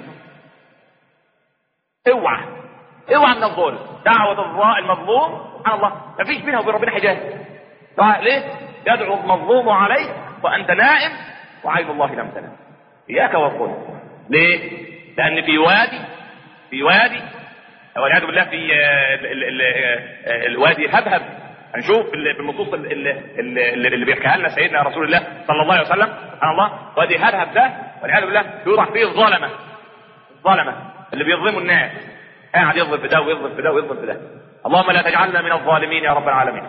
اوعى اوعى من الظلم دعوة الضاء المظلوم سبحان الله ما فيش بينها وبين ربنا حجاب دعاء ليه؟ يدعو المظلوم عليك وأنت نائم وعين الله لم تنام إياك والظلم ليه؟ لأن في وادي في وادي والعياذ بالله في آه، ال- ال- ال- الوادي هبهب هنشوف ال- في النصوص ال- ال- ال- ال- اللي بيحكيها لنا سيدنا رسول الله صلى الله عليه وسلم سبحان الله وادي هبهب ده والعياذ بالله يوضع فيه الظلمه الظلمه اللي بيظلموا الناس قاعد يظلم في ده ويظلم في ده ويظلم في ده اللهم لا تجعلنا من الظالمين يا رب العالمين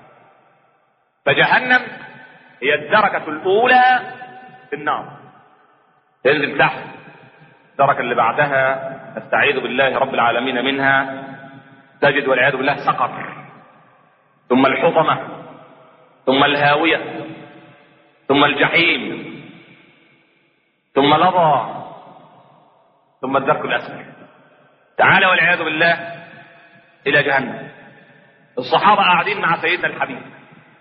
فجهنم هي الدركة الأولى في النار تنزل تحت الدركة اللي بعدها نستعيذ بالله رب العالمين منها تجد والعياذ بالله سقر ثم الحطمة ثم الهاوية ثم الجحيم ثم لظى ثم الدرك الأسفل تعالى والعياذ بالله إلى جهنم الصحابة قاعدين مع سيدنا الحبيب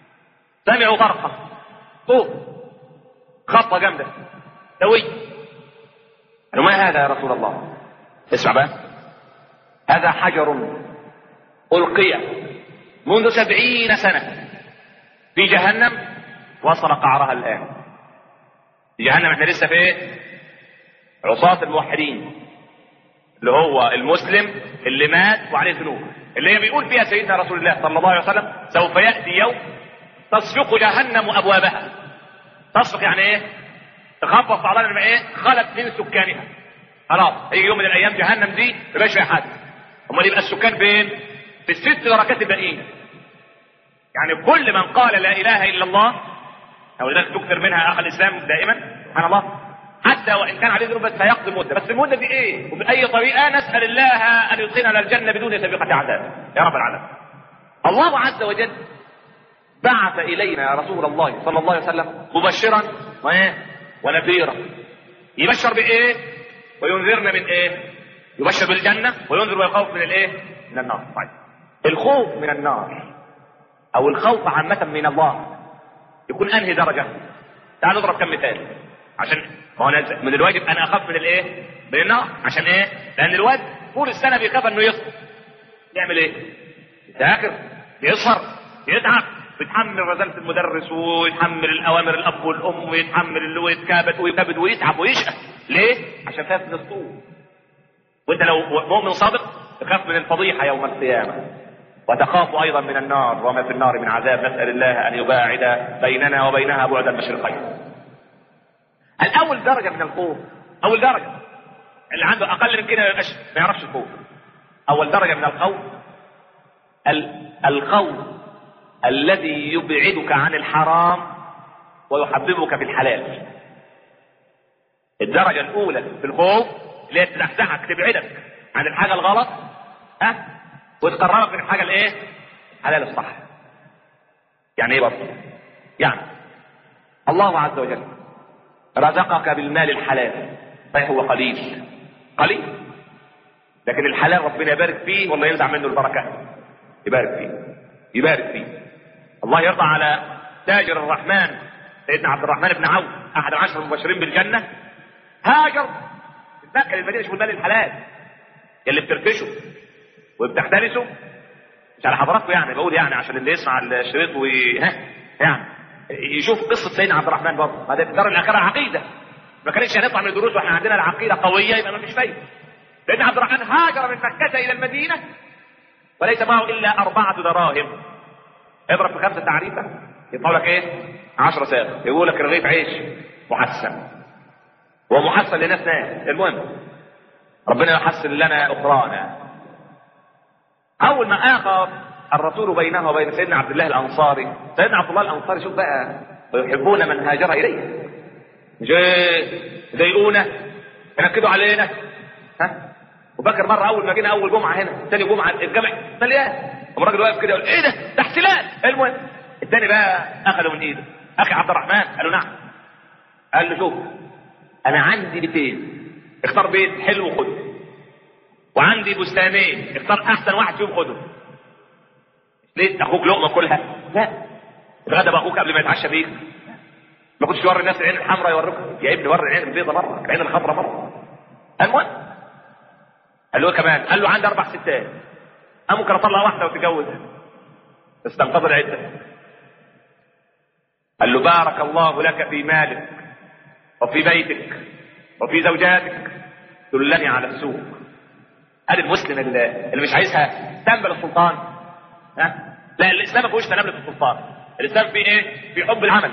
سمعوا طرقة صوت خطة جامدة سوي قالوا ما هذا يا رسول الله اسمع بقى هذا حجر ألقي منذ سبعين سنة في جهنم وصل قعرها الآن في جهنم احنا لسه في ايه؟ عصاة الموحدين اللي هو المسلم اللي مات وعليه ذنوب اللي هي بيقول فيها سيدنا رسول الله صلى الله عليه وسلم سوف يأتي يوم تصفق جهنم أبوابها تصفق يعني ايه تخبط بعضها لما ايه خلت من سكانها خلاص هيجي يوم من الايام جهنم دي مبقاش فيها حد امال يبقى السكان فين في الست دركات الباقيين يعني كل من قال لا اله الا الله او لذلك تكثر منها اخ الاسلام دائما سبحان الله حتى وان كان عليه ذنوب بس هيقضي مده بس المده دي ايه وباي طريقه نسال الله ان يدخلنا الجنه بدون سابقه عذاب يا رب العالمين الله عز وجل بعث الينا يا رسول الله صلى الله عليه وسلم مبشرا وايه ونذيرا يبشر بايه وينذرنا من ايه يبشر بالجنه وينذر ويخوف من الايه من النار طيب الخوف من النار او الخوف عامه من الله يكون انهي درجه تعال نضرب كم مثال عشان ما هو أنا- من الواجب انا اخاف من الايه من النار عشان ايه لان الواد طول السنه بيخاف انه يسقط يعمل ايه يذاكر يسهر يتعب ويتحمل رزالة المدرس ويتحمل الأوامر الأب والأم ويتحمل اللي ويتكابد ويكبد ويتعب ويشقى ليه؟ عشان خاف من الطول وانت لو مؤمن صادق تخاف من الفضيحة يوم القيامة وتخاف أيضا من النار وما في النار من عذاب نسأل الله أن يباعد بيننا وبينها بعد المشرقين الأول درجة من الخوف أول درجة اللي عنده أقل من كده ما يبقاش ما يعرفش الخوف أول درجة من الخوف ال- الخوف الذي يبعدك عن الحرام ويحببك في الحلال الدرجة الأولى في الخوف اللي هي تزحزحك تبعدك عن الحاجة الغلط ها وتقربك من الحاجة الايه؟ الحلال الصح. يعني ايه برضه؟ يعني الله عز وجل رزقك بالمال الحلال صحيح هو قليل قليل لكن الحلال ربنا يبارك فيه والله ينزع منه البركة يبارك فيه يبارك فيه الله يرضى على تاجر الرحمن سيدنا عبد الرحمن بن عوف احد العشر المبشرين بالجنه هاجر من مكه للمدينه شوف المال الحلال اللي بترفشه وبتحترسه مش على حضراتكم يعني بقول يعني عشان اللي يسمع الشريط وي ها يعني يشوف قصه سيدنا عبد الرحمن برضه هذا في الدار الاخره عقيده ما كانش هنطلع من الدروس واحنا عندنا العقيده قويه يبقى ما فيش فايده سيدنا عبد الرحمن هاجر من مكه الى المدينه وليس معه الا اربعه دراهم اضرب في خمسه تعريفه يطلع لك ايه؟ 10 ساغ يقول لك رغيف عيش محسن ومحسن لناس ناس المهم ربنا يحسن لنا اخرانا اول ما اخى الرسول بينه وبين سيدنا عبد الله الانصاري سيدنا عبد الله الانصاري شوف بقى ويحبون من هاجر اليه مش إيه؟ يضايقونا ينكدوا علينا ها وفاكر مره اول ما جينا اول جمعه هنا ثاني جمعه الجامع مليان قام الراجل واقف كده يقول ايه ده ده احتلال المهم الثاني بقى اخذه من ايده اخي عبد الرحمن قال له نعم قال له شوف انا عندي بيتين اختار بيت حلو خده وعندي بستانين اختار احسن واحد فيهم خده ليه اخوك لقمه كلها لا اتغدى باخوك قبل ما يتعشى بيك ما كنتش توري الناس العين الحمراء يوريك يا ابني وري العين البيضاء مره العين الخضراء مره المهم قال له إيه كمان قال له عندي اربع ستات انا ممكن اطلع واحده وتجوزها بس تنقضي العده قال له بارك الله لك في مالك وفي بيتك وفي زوجاتك دلني على السوق قال المسلم اللي, اللي مش عايزها تنبل السلطان ها لا الاسلام ما فيهوش تنبل السلطان الاسلام فيه ايه في حب العمل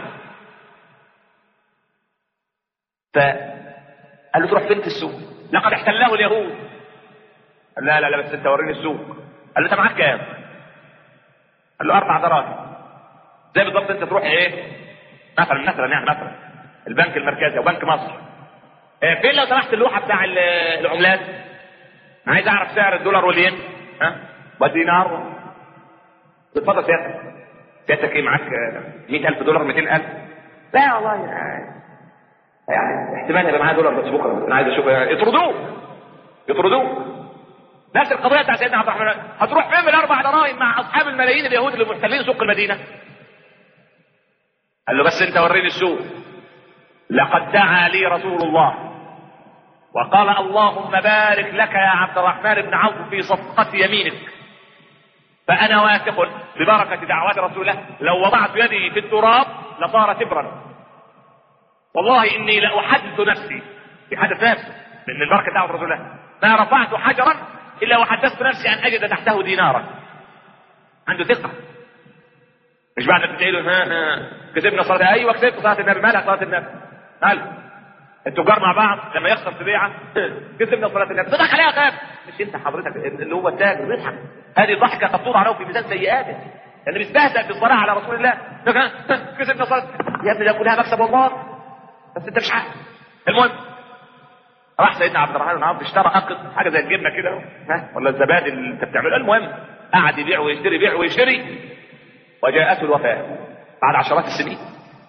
فقال له تروح فين في السوق لقد احتله اليهود قال لا لا لا بس انت وريني السوق قال له انت معاك كام قال له اربع دراهم زي بالظبط انت تروح ايه مثلا مثلا يعني مثلا البنك المركزي او بنك مصر إيه فين لو سمحت اللوحه بتاع ال- العملات أنا عايز اعرف سعر الدولار والين ها والدينار اتفضل سيادتك سيادتك ايه معاك 100000 دولار 200000 لا والله يعني يعني احتمال يبقى معايا دولار بس بكره انا عايز اشوف يطردوه يطردوه نفس القضيه بتاع سيدنا عبد الرحمن هتروح فين بالاربع دراهم مع اصحاب الملايين اليهود اللي محتلين سوق المدينه قال له بس انت وريني السوق لقد دعا لي رسول الله وقال اللهم بارك لك يا عبد الرحمن بن عوف في صفقة يمينك فأنا واثق ببركة دعوات رسول الله لو وضعت يدي في التراب لصار تبرا والله إني لأحدث نفسي بحدث نفسي من البركة دعوة رسول الله ما رفعت حجرا إلا وحدثت نفسي أن أجد تحته دينارا عنده ثقة مش بعد ما تدعي له ها ها كسبنا صلاة ايوه كسبت صلاة النبي مالها صلاة النبي مال التجار مع بعض لما يخسر في بيعه كسبنا صلاة النبي تضحك عليها غاب مش انت حضرتك اللي هو التاجر بيضحك هذه ضحكة قد توضع له في ميزان سيئاته لان بيستهزأ بالصلاة على رسول الله كسبنا صلاة يا ابني ده كلها مكسب والله بس انت مش عارف المهم راح سيدنا عبد الرحمن بن عوف اشترى اقط حاجه زي الجبنه كده ها ولا الزبادي اللي انت بتعمله المهم قعد يبيع ويشتري يبيع ويشتري وجاءته الوفاة بعد عشرات السنين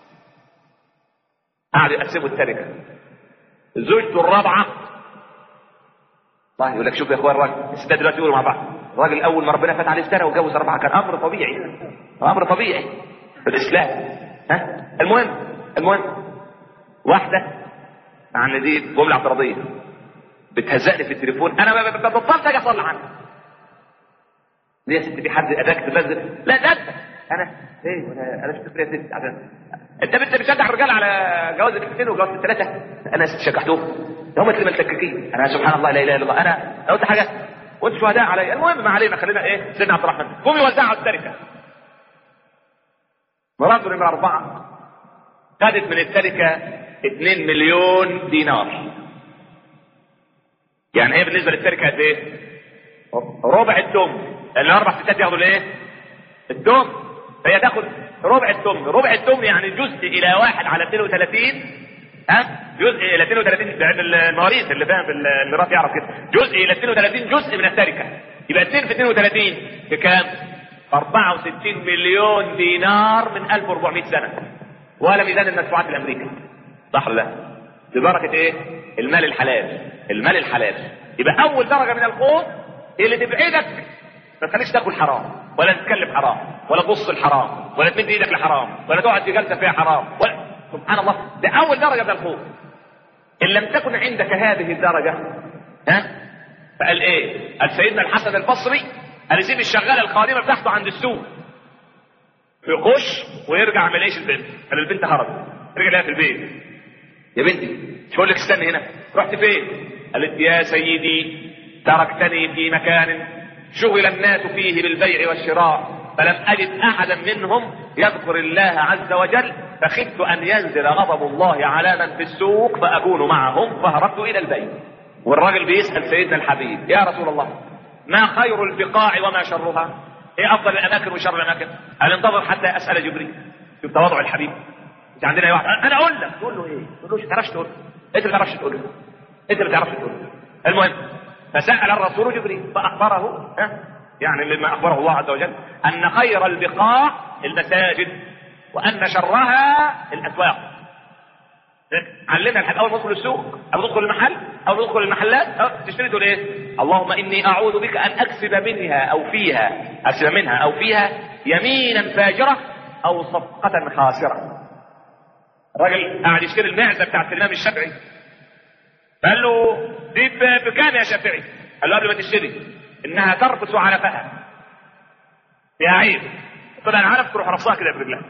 قعد يقسموا التركة زوجته الرابعة الله يقول لك شوف يا اخوان الراجل الستات دلوقتي يقولوا مع بعض الراجل اول ما ربنا فتح عليه اشترى وجوز اربعه كان امر طبيعي امر طبيعي في الاسلام ها المهم المهم واحده مع ان دي جمله اعتراضيه بتهزقني في التليفون انا بطلت اجي اصلي عنها ليه يا ست في حد اداك تبذل لا ده انت انا ايه انا انا شفت يا ست عشان انت انت بتشجع الرجال على جواز الاثنين وجواز الثلاثه انا شجعتهم هم اللي متلككين انا سبحان الله لا اله الا الله انا لو قلت حاجه وانتوا شهداء علي المهم ما علينا خلينا ايه سيدنا عبد الرحمن قومي وزعوا التركه مراته نمرة أربعة خدت من التركة 2 مليون دينار يعني ايه بالنسبة للتركة قد ايه؟ ربع التم الاربع ستات ياخدوا الايه؟ التم فهي تاخد ربع التم ربع التم يعني جزء الى واحد على 32 ها جزء الى 32 لان المواريث اللي فاهم الميراث يعرف كده جزء الى 32 جزء من التركه يبقى 2 في 32 بكام؟ 64 مليون دينار من 1400 سنه ولا ميزان المدفوعات الامريكي صح ولا لا؟ ببركه ايه؟ المال الحلال المال الحلال يبقى اول درجه من الخوف اللي تبعدك ما تخليش تاكل حرام ولا تتكلم حرام ولا تبص الحرام ولا تمد ايدك لحرام ولا تقعد في جلسه فيها حرام ولا سبحان الله ده اول درجه من الخوف ان لم تكن عندك هذه الدرجه ها فقال ايه؟ قال سيدنا الحسن البصري قال يسيب الشغاله الخادمه بتاعته عند السوق يخش ويرجع ما يلاقيش البنت قال البنت هربت رجع لها في البيت يا بنتي مش بقول لك استني هنا رحت فين؟ قالت يا سيدي تركتني في مكان شغل الناس فيه بالبيع والشراء فلم أجد أحدا منهم يذكر الله عز وجل فخفت أن ينزل غضب الله على من في السوق فأكون معهم فهربت إلى البيت والراجل بيسأل سيدنا الحبيب يا رسول الله ما خير البقاع وما شرها ايه افضل الاماكن وشر الاماكن هل انتظر حتى اسال جبريل شوف تواضع الحبيب انت عندنا واحد انا اقول لك تقول له ايه تقول له ما تعرفش تقول انت ما تعرفش تقول انت ما تعرفش تقول المهم فسأل الرسول جبريل فأخبره ها يعني مما أخبره الله عز وجل أن خير البقاع المساجد وأن شرها الأسواق علمنا الحاجة أول ما تدخل السوق أو تدخل المحل أو تدخل المحلات أو تشتري تقول إيه؟ اللهم إني أعوذ بك أن أكسب منها أو فيها أكسب منها أو فيها يمينا فاجرة أو صفقة خاسرة. الراجل قاعد يشتري المعزة بتاعت الإمام الشافعي قال له دي بكام يا شافعي؟ قال له قبل ما تشتري انها ترقص على فها فيها عيب قلت له انا عارف تروح رصاها كده برجلها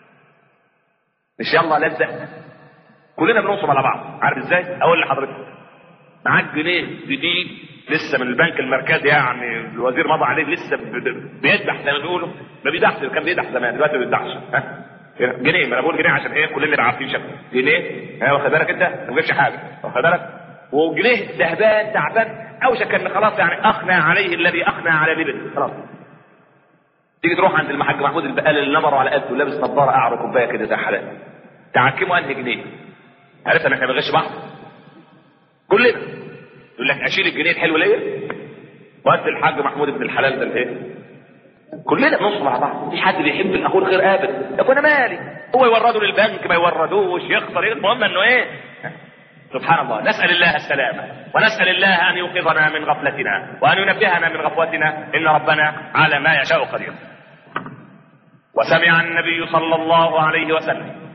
مش يلا لزق كلنا بننصب على بعض عارف ازاي؟ اقول لحضرتك معاك جنيه جديد لسه من البنك المركزي يعني الوزير مضى عليه لسه بيدبح زي ما بيقولوا ما بيدحش كان بيدح زمان دلوقتي ما بيدحش ها جنيه ما انا بقول جنيه عشان ايه كلنا اللي عارفين شكله جنيه ها واخد بالك انت ما جابش حاجه واخد بالك وجنيه ذهبان تعبان اوشك ان خلاص يعني اخنى عليه الذي اخنى على لبن خلاص تيجي تروح عند المحاج محمود البقال اللي نمره على قده ولابس نظاره قعر كوبايه كده زي حلال تعكمه انهي جنيه عرفت ان احنا بنغش بعض كلنا يقول لك اشيل الجنيه الحلو ليا وادي الحاج محمود ابن الحلال ده الايه كلنا بنص مع بعض مفيش حد بيحب الاخوه الخير ابدا يقول انا مالي هو يورده للبنك ما يوردوش يخسر المهم انه ايه سبحان الله نسأل الله السلامة ونسأل الله أن يوقظنا من غفلتنا وأن ينبهنا من غفوتنا إن ربنا على ما يشاء قدير وسمع النبي صلى الله عليه وسلم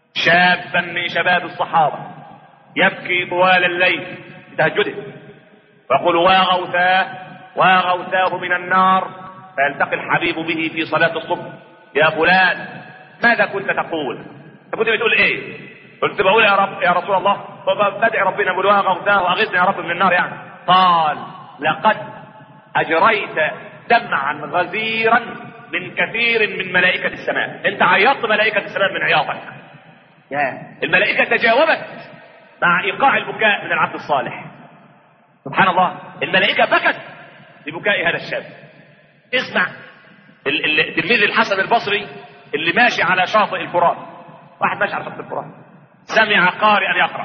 شابا من شباب الصحابة يبكي طوال الليل بتهجده ويقول واغوثاه واغوثاه من النار فيلتقي الحبيب به في صلاة الصبح يا فلان ماذا كنت تقول؟ انت كنت بتقول ايه؟ قلت بقول يا رب يا رسول الله بدعي ربنا بقول واغوثاه واغثني يا رب من النار يعني قال لقد اجريت دمعا غزيرا من كثير من ملائكة السماء انت عيطت ملائكة السماء من عياطك يا الملائكة تجاوبت مع ايقاع البكاء من العبد الصالح سبحان الله الملائكة بكت لبكاء هذا الشاب اسمع ال- ال- التلميذ الحسن البصري اللي ماشي على شاطئ الفرات واحد ماشي على شاطئ الفرات سمع قارئا يقرأ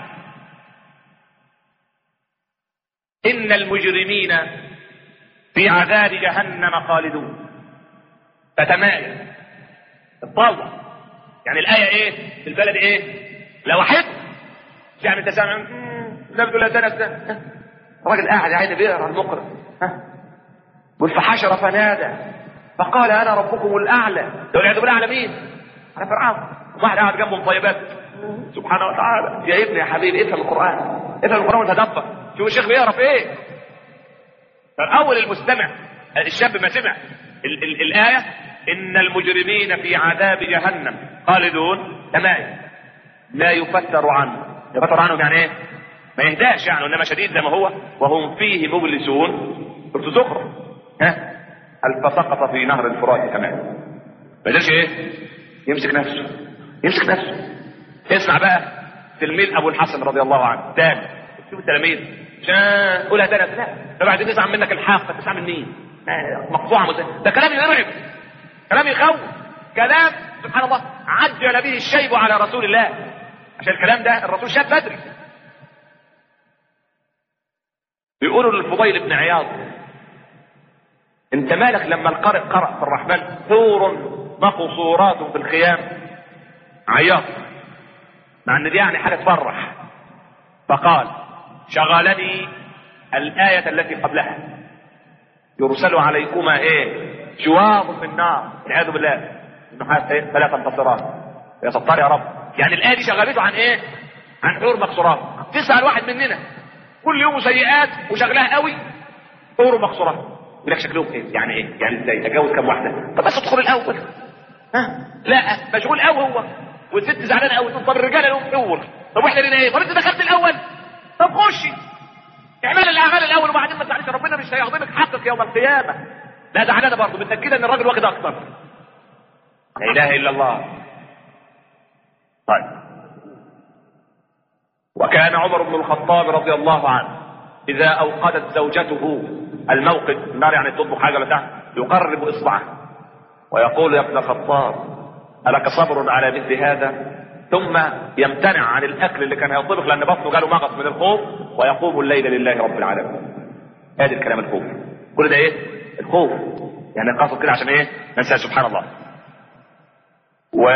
إن المجرمين في عذاب جهنم خالدون فتمايل الطاوة يعني الآية إيه في البلد إيه لو حد يعني أنت سامع لا بتقول لا ده ده الراجل قاعد يا عيني بيقرا المقرأ ها قل فحشر فنادى فقال انا ربكم الاعلى تقول والعياذ بالله على مين؟ على فرعون واحد قاعد جنبه مطيبات سبحانه وتعالى يا ابني يا حبيبي افهم القران افهم القران وتدبر شوف الشيخ بيقرا في ايه فاول المستمع الشاب ما سمع ال- ال- الايه ان المجرمين في عذاب جهنم خالدون تمام لا يفتر عنه يفتر عنه يعني ايه ما يهداش يعني انما شديد زي ما هو وهم فيه مبلسون قلت زخرف ها هل فسقط في نهر الفرات كمان ما قدرش ايه يمسك نفسه يمسك نفسه اسمع بقى تلميذ ابو الحسن رضي الله عنه تاني شوف التلاميذ عشان قولها تاني لا ده بعدين تسمع منك الحاقه تسمع من مين آه، مقطوعه مز- ده كلام يرعب كلام يخوف كلام سبحان الله عجل به الشيب على رسول الله عشان الكلام ده الرسول شاب بدري بيقولوا للفضيل بن عياض انت مالك لما القارئ قرأ في الرحمن حور مقصورات في الخيام عياط مع ان دي يعني حاجه تفرح فقال شغلني الآية التي قبلها يرسل عليكما ايه جواظ في النار والعياذ بالله النحاس ايه فلا تنتصران يا ستار يا رب يعني الآية دي شغلته عن ايه عن حور مقصورات تسأل واحد مننا كل يوم سيئات وشغلها قوي حور مقصورات يقول لك شكلهم ايه يعني ايه يعني ازاي اتجوز كم واحده طب بس ادخل الاول ها لا مشغول قوي هو والست زعلانه قوي طب الرجاله لهم حور طب واحنا لنا ايه طب انت دخلت الاول طب خشي اعمل الاعمال الاول وبعدين ما تزعلش ربنا مش هيعظمك حقك يوم القيامه لا زعلانه برضه متاكده ان الراجل واخد اكتر لا اله الا الله طيب وكان عمر بن الخطاب رضي الله عنه إذا أوقدت زوجته الموقد النار يعني تطبخ حاجة بتاع يقرب إصبعه ويقول يا ابن الخطاب ألك صبر على مثل هذا ثم يمتنع عن الأكل اللي كان يطبخ لأن بطنه جاله مغص من الخوف ويقوم الليل لله رب العالمين هذا الكلام الخوف كل ده ايه الخوف يعني قصد كده عشان ايه ننسى سبحان الله و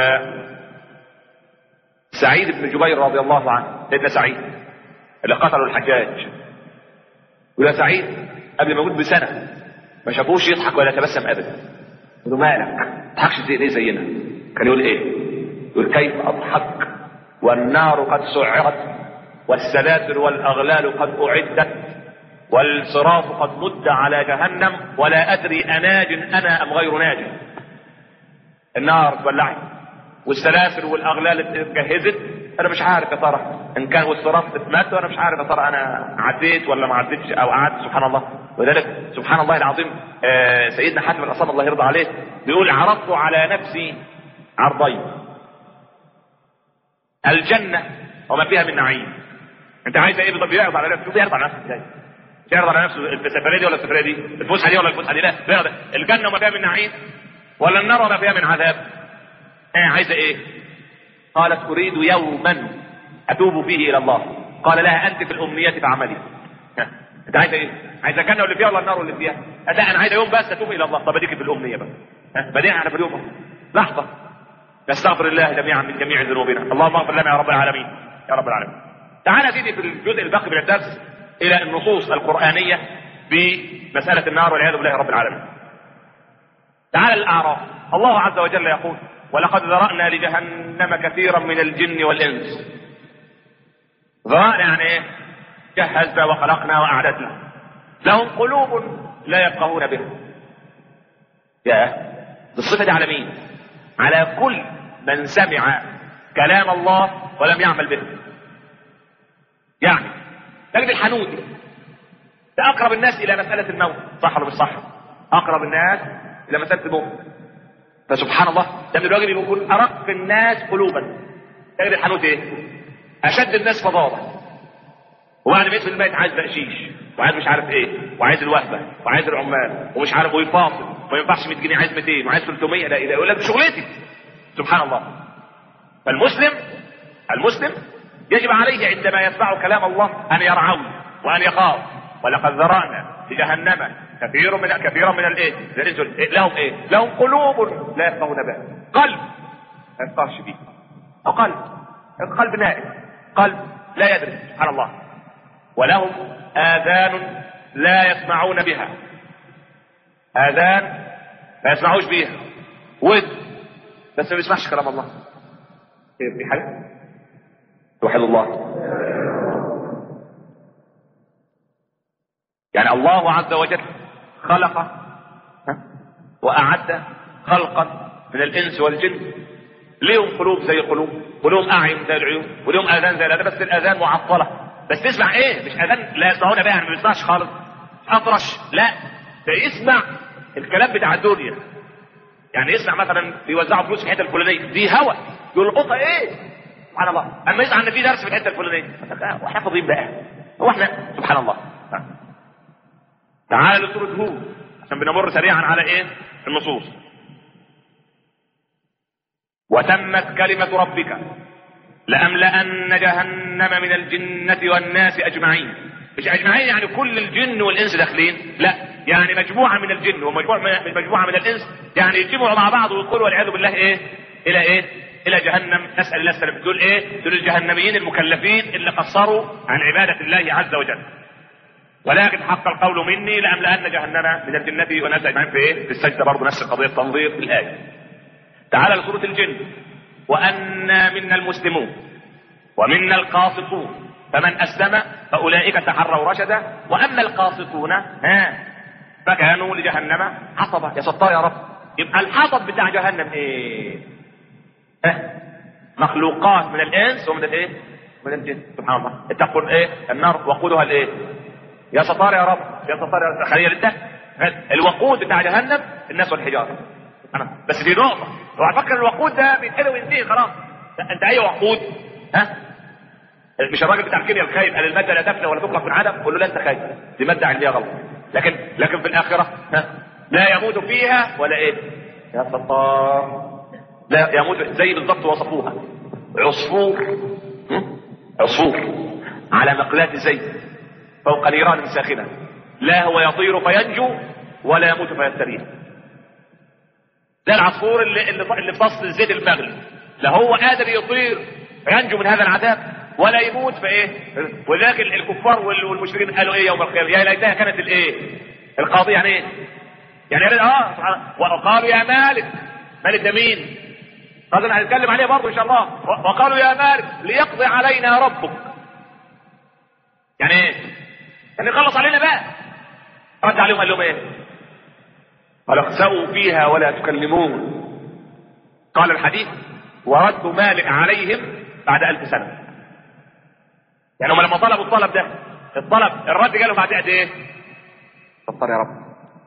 سعيد بن جبير رضي الله عنه سيدنا سعيد اللي قتلوا الحجاج يقول يا سعيد قبل ما يموت بسنه ما شافوش يضحك ولا يتبسم ابدا يقول له مالك ما تضحكش زي ليه زينا كان يقول ايه يقول كيف اضحك والنار قد سعرت والسلاسل والاغلال قد اعدت والصراط قد مد على جهنم ولا ادري اناج انا ام غير ناج النار تولعت والسلاسل والاغلال اتجهزت انا مش عارف يا ترى ان كان والصراط اتمت وانا مش عارف يا ترى انا عديت ولا ما عديتش او قعدت سبحان الله ولذلك سبحان الله العظيم آه سيدنا حاتم الاصم الله يرضى عليه بيقول عرضت على نفسي عرضين الجنه وما فيها من نعيم انت عايز ايه بالضبط يعرض على نفسه يعرض على نفسه ازاي يعرض على نفسه السفريه دي ولا السفريه دي الفسحه دي ولا الفسحه دي لا يعرض. الجنه وما فيها من نعيم ولا النار وما فيها من عذاب ايه عايزه ايه قالت اريد يوما اتوب فيه الى الله قال لها انت في الامنيه فاعملي ها. انت عايزه ايه عايزه الجنه واللي فيها ولا النار واللي فيها لا انا عايزه يوم بس اتوب الى الله طب اديك في الامنيه بقى ها. بديع انا في اليوم لحظه نستغفر الله جميعا من جميع ذنوبنا اللهم اغفر لنا يا رب العالمين يا رب العالمين تعال يا سيدي في الجزء الباقي من الدرس الى النصوص القرانيه بمساله النار والعياذ بالله رب العالمين تعال الاعراف الله عز وجل يقول ولقد ذرأنا لجهنم كثيرا من الجن والإنس ذرأنا يعني ايه جهزنا وخلقنا وأعددنا لهم قلوب لا يفقهون بها يا الصفة دي على مين على كل من سمع كلام الله ولم يعمل به يعني تجد الحنوتي ده اقرب الناس الى مسألة الموت صح ولا مش صح اقرب الناس الى مسألة الموت فسبحان الله ده من الواجب يكون ارق الناس قلوبا تجد الحنوتي ايه اشد الناس فضاضة وبعد ما يدخل البيت عايز بقشيش وعايز مش عارف ايه وعايز الوهبه وعايز العمال ومش عارف ويفاصل وما ينفعش 100 جنيه عايز 200 وعايز 300 لا اله يقول لك شغلتي سبحان الله فالمسلم المسلم يجب عليه عندما يسمع كلام الله ان يرعوه وان يخاف ولقد ذرانا لجهنم كثير من كثيرا من الايه لهم ايه لهم قلوب لا يفقهون بها قلب ما يفقهش بيه او قلب القلب نائم قلب لا يدري سبحان الله ولهم آذان لا يسمعون بها آذان ما يسمعوش بيها ود بس ما بيسمعش كلام الله ايه في حاجة توحد الله يعني الله عز وجل خلق ها؟ وأعد خلقا من الإنس والجن ليهم قلوب زي قلوب ولهم أعين زي العيون ولهم آذان زي الآذان بس الآذان معطلة بس تسمع ايه مش اذان لا يسمعون بها يعني ما بيسمعش خالص اطرش لا ده يسمع الكلام بتاع الدنيا يعني يسمع مثلا بيوزعوا فلوس في الحته الفلانيه دي هوا يلقطها ايه سبحان الله اما يسمع ان في درس في الحته الفلانيه واحنا فاضيين بقى هو احنا سبحان الله تعال لسوره هود عشان بنمر سريعا على ايه النصوص وتمت كلمه ربك لأملأن جهنم من الجنة والناس أجمعين مش أجمعين يعني كل الجن والإنس داخلين لا يعني مجموعة من الجن ومجموعة من مجموعة من الإنس يعني يجمعوا مع بعض ويقولوا والعياذ بالله إيه إلى إيه إلى جهنم نسأل الله السلامة دول إيه دول الجهنميين المكلفين اللي قصروا عن عبادة الله عز وجل ولكن حق القول مني لأملأن جهنم من الجنة والناس أجمعين في إيه في السجدة برضه نفس القضية تنظير الآية تعال لسورة الجن وأنا منا المسلمون ومنا القاسطون فمن أسلم فأولئك تحروا رشدا وأما القاسطون ها فكانوا لجهنم حطبا يا ستار يا رب يبقى الحطب بتاع جهنم ايه ها مخلوقات من الانس ومن الايه من الجن سبحان الله اتقوا ايه النار وقودها الايه يا ستار يا رب يا ستار يا تخيل انت الوقود بتاع جهنم الناس والحجاره بس دي نقطه اوعى تفكر الوقود ده بيتحلو وينتهي خلاص انت اي وقود ها مش الراجل بتاع الكيمياء الخايب قال الماده لا تفنى ولا تخلق من عدم قول له لا انت خايب دي ماده علميه غلط لكن لكن في الاخره ها لا يموت فيها ولا ايه يا ستار لا يموت زي بالضبط وصفوها عصفور عصفور على مقلاة زيت فوق نيران ساخنة لا هو يطير فينجو ولا يموت فيستريح ده العصفور اللي اللي اللي في فصل الزيت المغلي لا هو قادر يطير فينجو من هذا العذاب ولا يموت فايه ولذلك الكفار والمشركين قالوا ايه يوم القيامه يا ليتها كانت الايه القاضي يعني ايه يعني اه سبحان وقالوا يا مالك مالك ده مين هذا هنتكلم عليه برضه ان شاء الله وقالوا يا مالك ليقضي علينا ربك يعني ايه يعني يخلص علينا بقى رد عليهم قال لهم ايه قال اخسأوا فيها ولا تكلمون قال الحديث ورد مالك عليهم بعد ألف سنة يعني هم لما طلبوا الطلب ده الطلب الرد جاله بعد قد ايه استغفر يا رب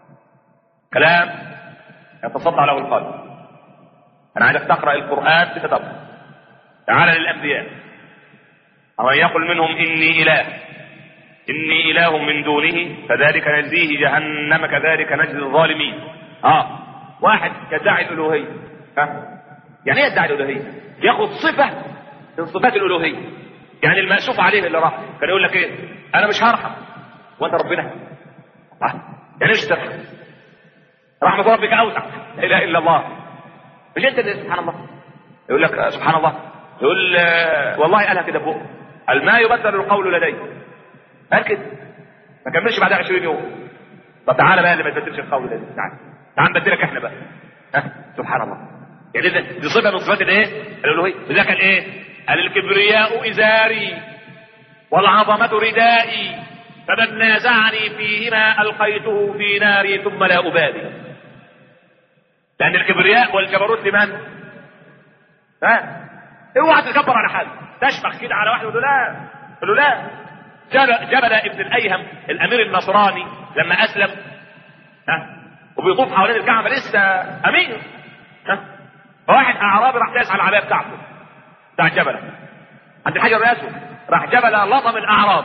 كلام يتصدع له القلب انا عايزك تقرا القران بتدبر تعال للانبياء ومن يقل منهم اني اله اني اله من دونه فذلك نجزيه جهنم كذلك نجزي الظالمين اه واحد يدعي الالوهيه ها يعني ايه يدعي الالوهيه ياخذ صفه من صفات الالوهيه يعني المأسوف عليه اللي راح كان يقول لك ايه انا مش هرحم وانت ربنا ها يعني مش ترحم رحمة ربك اوسع لا اله الا الله مش انت اللي سبحان الله يقول لك سبحان الله يقول آه والله قالها كده فوق قال ما يبدل القول لدي قال كده ما كملش بعدها 20 يوم طب تعالى بقى اللي ما يبدلش القول لدي تعالى تعال نبدلك احنا بقى ها سبحان الله يعني ده دي صفه من صفات الايه؟ الالوهيه وذاك الايه؟ قال الكبرياء ازاري والعظمه ردائي فمن نازعني فيهما القيته في ناري ثم لا ابالي لان الكبرياء والجبروت لمن؟ ها؟ اوعى تتكبر على حد تشمخ كده على واحد يقول له لا يقول له لا جبل, جبل ابن الايهم الامير النصراني لما اسلم ها وبيطوف حوالين الكعبه لسه امير ها فواحد اعرابي راح داس على العبايه بتاعته بتاع الجبل عند الحجر الاسود راح جبل لطم الاعرابي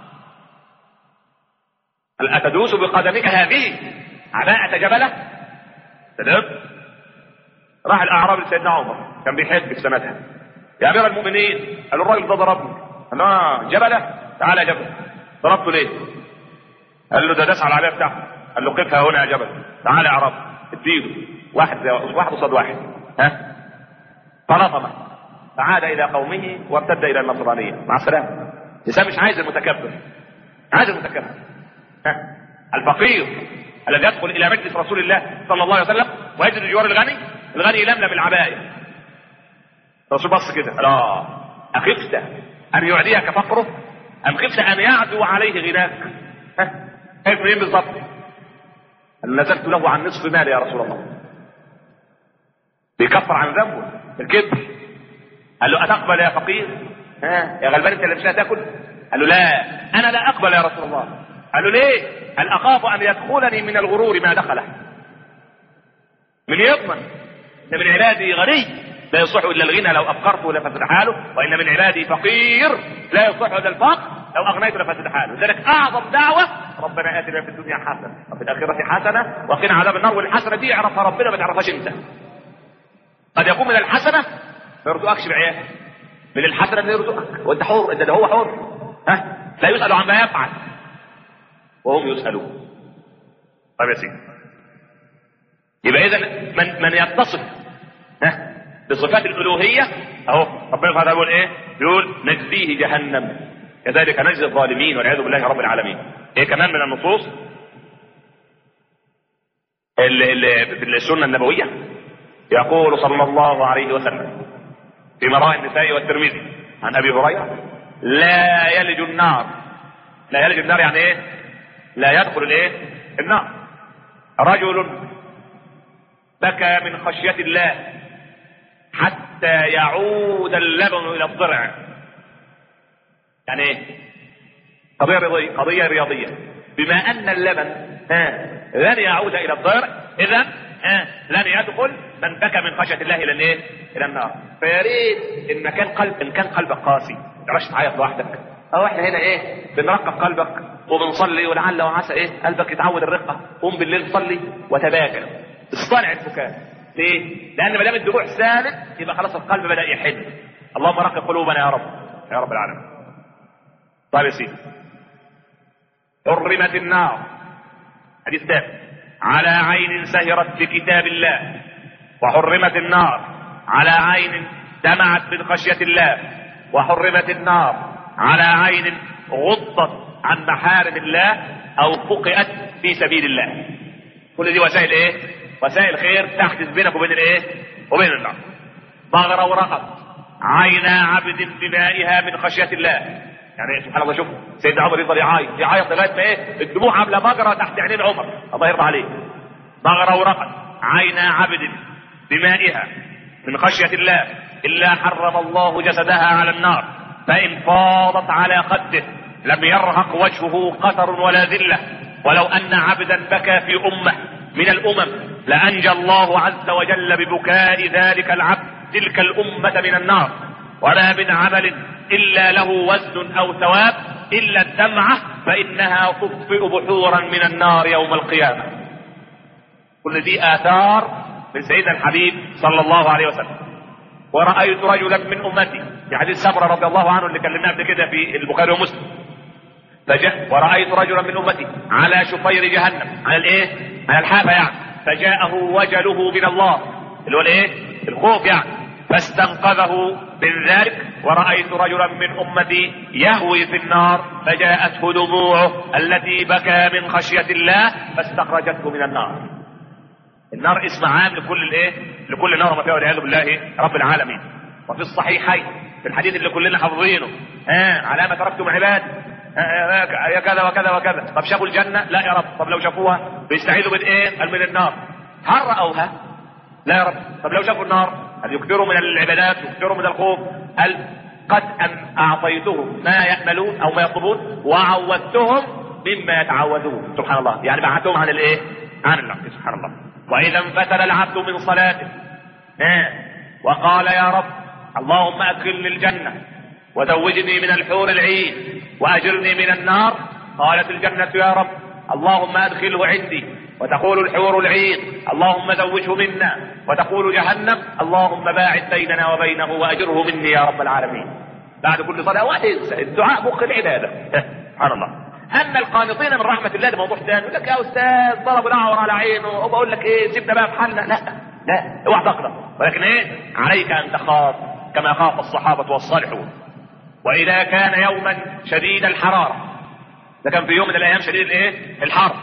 هل اتدوس بقدمك هذه عباءة جبله تمام راح الاعرابي لسيدنا عمر كان بيحج في سنتها يا امير المؤمنين قال له الراجل ده ضربني قال له آه، جبله تعالى يا جبل ضربته ليه قال له ده داس على العبايه بتاعته قال له قفها هنا يا جبل تعالى يا عرب اديله واحد واحد قصاد واحد ها فلطمه فعاد الى قومه وارتد الى النصرانيه مع السلامه الانسان مش عايز المتكبر عايز المتكبر ها الفقير الذي يدخل الى مجلس رسول الله صلى الله عليه وسلم ويجد جوار الغني الغني يلملم العبايه الرسول بص كده قال اه اخفت ان يعديك فقره ام خفت ان يعدو عليه غناك ها كيف منين بالظبط قال نزلت له عن نصف مالي يا رسول الله بيكفر عن ذنبه الكبر قال له اتقبل يا فقير ها يا غلبان انت اللي مش هتاكل قال له لا انا لا اقبل يا رسول الله قال له ليه قال اخاف ان يدخلني من الغرور ما دخله من يضمن ان من عبادي غني لا يصح الا الغنى لو افقرته لفسد حاله وان من عبادي فقير لا يصح الا الفقر لو اغنيته لفسد حاله لذلك اعظم دعوه ربنا اتنا في الدنيا حسنه وفي الاخره حسنه وقنا عذاب النار والحسنه دي يعرفها ربنا ما تعرفهاش انت قد يكون من الحسنه ما يرزقكش بعيال من الحسنه اللي يرزقك وانت حر انت ده هو حر ها لا يسال عما يفعل وهم يسالون طيب يا سيدي يبقى اذا من من يتصف ها بصفات الالوهيه اهو ربنا سبحانه وتعالى بيقول ايه؟ بيقول نجزيه جهنم كذلك نجزي الظالمين والعياذ بالله رب العالمين. ايه كمان من النصوص؟ ال- ال- في السنه النبويه يقول صلى الله عليه وسلم في مراء النساء والترمذي عن ابي هريره لا يلج النار لا يلج النار يعني ايه؟ لا يدخل الايه؟ النار رجل بكى من خشيه الله حتى يعود اللبن الى الضرع يعني ايه قضيه رياضيه قضيه رياضيه بما ان اللبن ها لن يعود الى الضرع اذا ها لن يدخل من بكى من خشيه الله الى الايه الى النار فيا ريت ان كان قلب ان كان قلبك قاسي ما تقدرش تعيط لوحدك او احنا هنا ايه بنرقق قلبك وبنصلي ولعل وعسى ايه قلبك يتعود الرقه قوم بالليل صلي وتباكى اصطنع البكاء ليه؟ لأن ما دام الدموع سالت يبقى خلاص القلب بدأ يحن. اللهم رق قلوبنا يا رب يا رب العالمين. طيب يا سيدي. حرمت النار حديث ثابت على عين سهرت بكتاب الله وحرمت النار على عين دمعت من خشية الله وحرمت النار على عين غضت عن محارم الله أو فقئت في سبيل الله كل دي وسائل ايه؟ وسائل خير تحدث بينك وبين الايه؟ وبين النار. ضغر ورقت عينا عبد بمائها من خشيه الله. يعني سبحان الله شوف سيدنا عمر يفضل يعيط يعيط لغايه ما ايه؟ الدموع عامله مجرى تحت عينين عمر الله يرضى عليه. ضغر ورقت عينا عبد بمائها من خشيه الله الا حرم الله جسدها على النار فان فاضت على خده لم يرهق وجهه قتر ولا ذله ولو ان عبدا بكى في امه من الامم لانجى الله عز وجل ببكاء ذلك العبد تلك الامه من النار ولا من عمل الا له وزن او ثواب الا الدمعه فانها تطفئ بحورا من النار يوم القيامه كل دي اثار من سيدنا الحبيب صلى الله عليه وسلم ورأيت رجلا من أمتي في حديث سمرة رضي الله عنه اللي كلمناه قبل كده في البخاري ومسلم فجاء ورأيت رجلا من أمتي على شفير جهنم على الإيه؟ على الحافة يعني فجاءه وجله من الله اللي هو الإيه؟ الخوف يعني فاستنقذه من ذلك ورأيت رجلا من أمتي يهوي في النار فجاءته دموعه التي بكى من خشية الله فاستخرجته من النار النار اسم عام لكل الايه لكل نار ما فيها والعياذ بالله رب العالمين وفي الصحيحين في الحديث اللي كلنا حافظينه ها على ما تركتم عباد يا كذا وكذا وكذا طب شافوا الجنه لا يا رب طب لو شافوها بيستعيذوا من ايه قال من النار هل راوها لا يا رب طب لو شافوا النار هل يكثروا من العبادات يكثروا من الخوف هل قد أن أعطيتهم ما يأملون أو ما يطلبون وعودتهم مما يتعودون سبحان الله يعني بعدتهم عن الإيه عن الله سبحان الله وإذا انفتل العبد من صلاته آه. وقال يا رب اللهم أدخلني الجنة وزوجني من الحور العين وأجرني من النار قالت الجنة يا رب اللهم أدخله عندي وتقول الحور العين اللهم زوجه منا وتقول جهنم اللهم باعد بيننا وبينه واجره مني يا رب العالمين بعد كل صلاه واحد الدعاء مخ العباده سبحان الله اما القانطين من رحمه الله ده موضوع ثاني يقول لك يا استاذ ضربوا الاعور على عينه وبقول لك ايه سيبنا بقى في حالنا لا لا اوعى تقلق ولكن ايه عليك ان تخاف كما خاف الصحابه والصالحون واذا كان يوما شديد الحراره ده كان في يوم من الايام شديد الايه الحر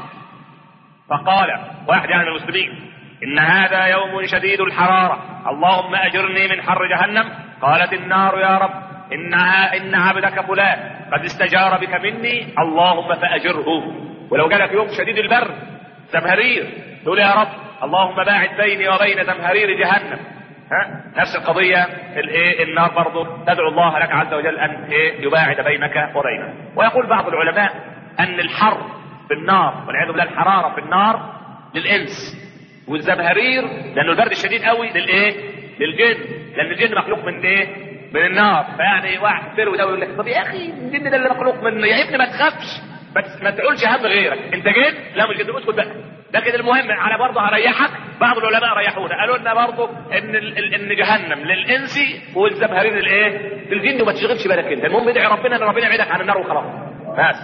فقال واحد يعني من المسلمين ان هذا يوم شديد الحراره اللهم اجرني من حر جهنم قالت النار يا رب انها ان عبدك فلان قد استجار بك مني اللهم فاجره ولو جالك يوم شديد البرد زمهرير تقول يا رب اللهم باعد بيني وبين زمهرير جهنم ها نفس القضيه الايه النار برضه تدعو الله لك عز وجل ان ايه يباعد بينك وبينه ويقول بعض العلماء ان الحر في النار والعياذ بالله الحراره في النار للانس والزمهرير لانه البرد الشديد قوي للايه؟ للجن لان الجن مخلوق من ايه؟ من النار فيعني واحد فرو ده يقول لك طب يا اخي الجن ده اللي مخلوق منه يا ابني ما تخافش بس ما تقولش هم غيرك انت جن لا مش جن اسكت بقى لكن المهم على برضه هريحك بعض العلماء ريحونا قالوا لنا برضه ان ال- ان جهنم للانس والزمهرير الايه؟ للجن وما تشغلش بالك انت المهم ادعي ربنا ان ربنا يبعدك عن النار وخلاص بس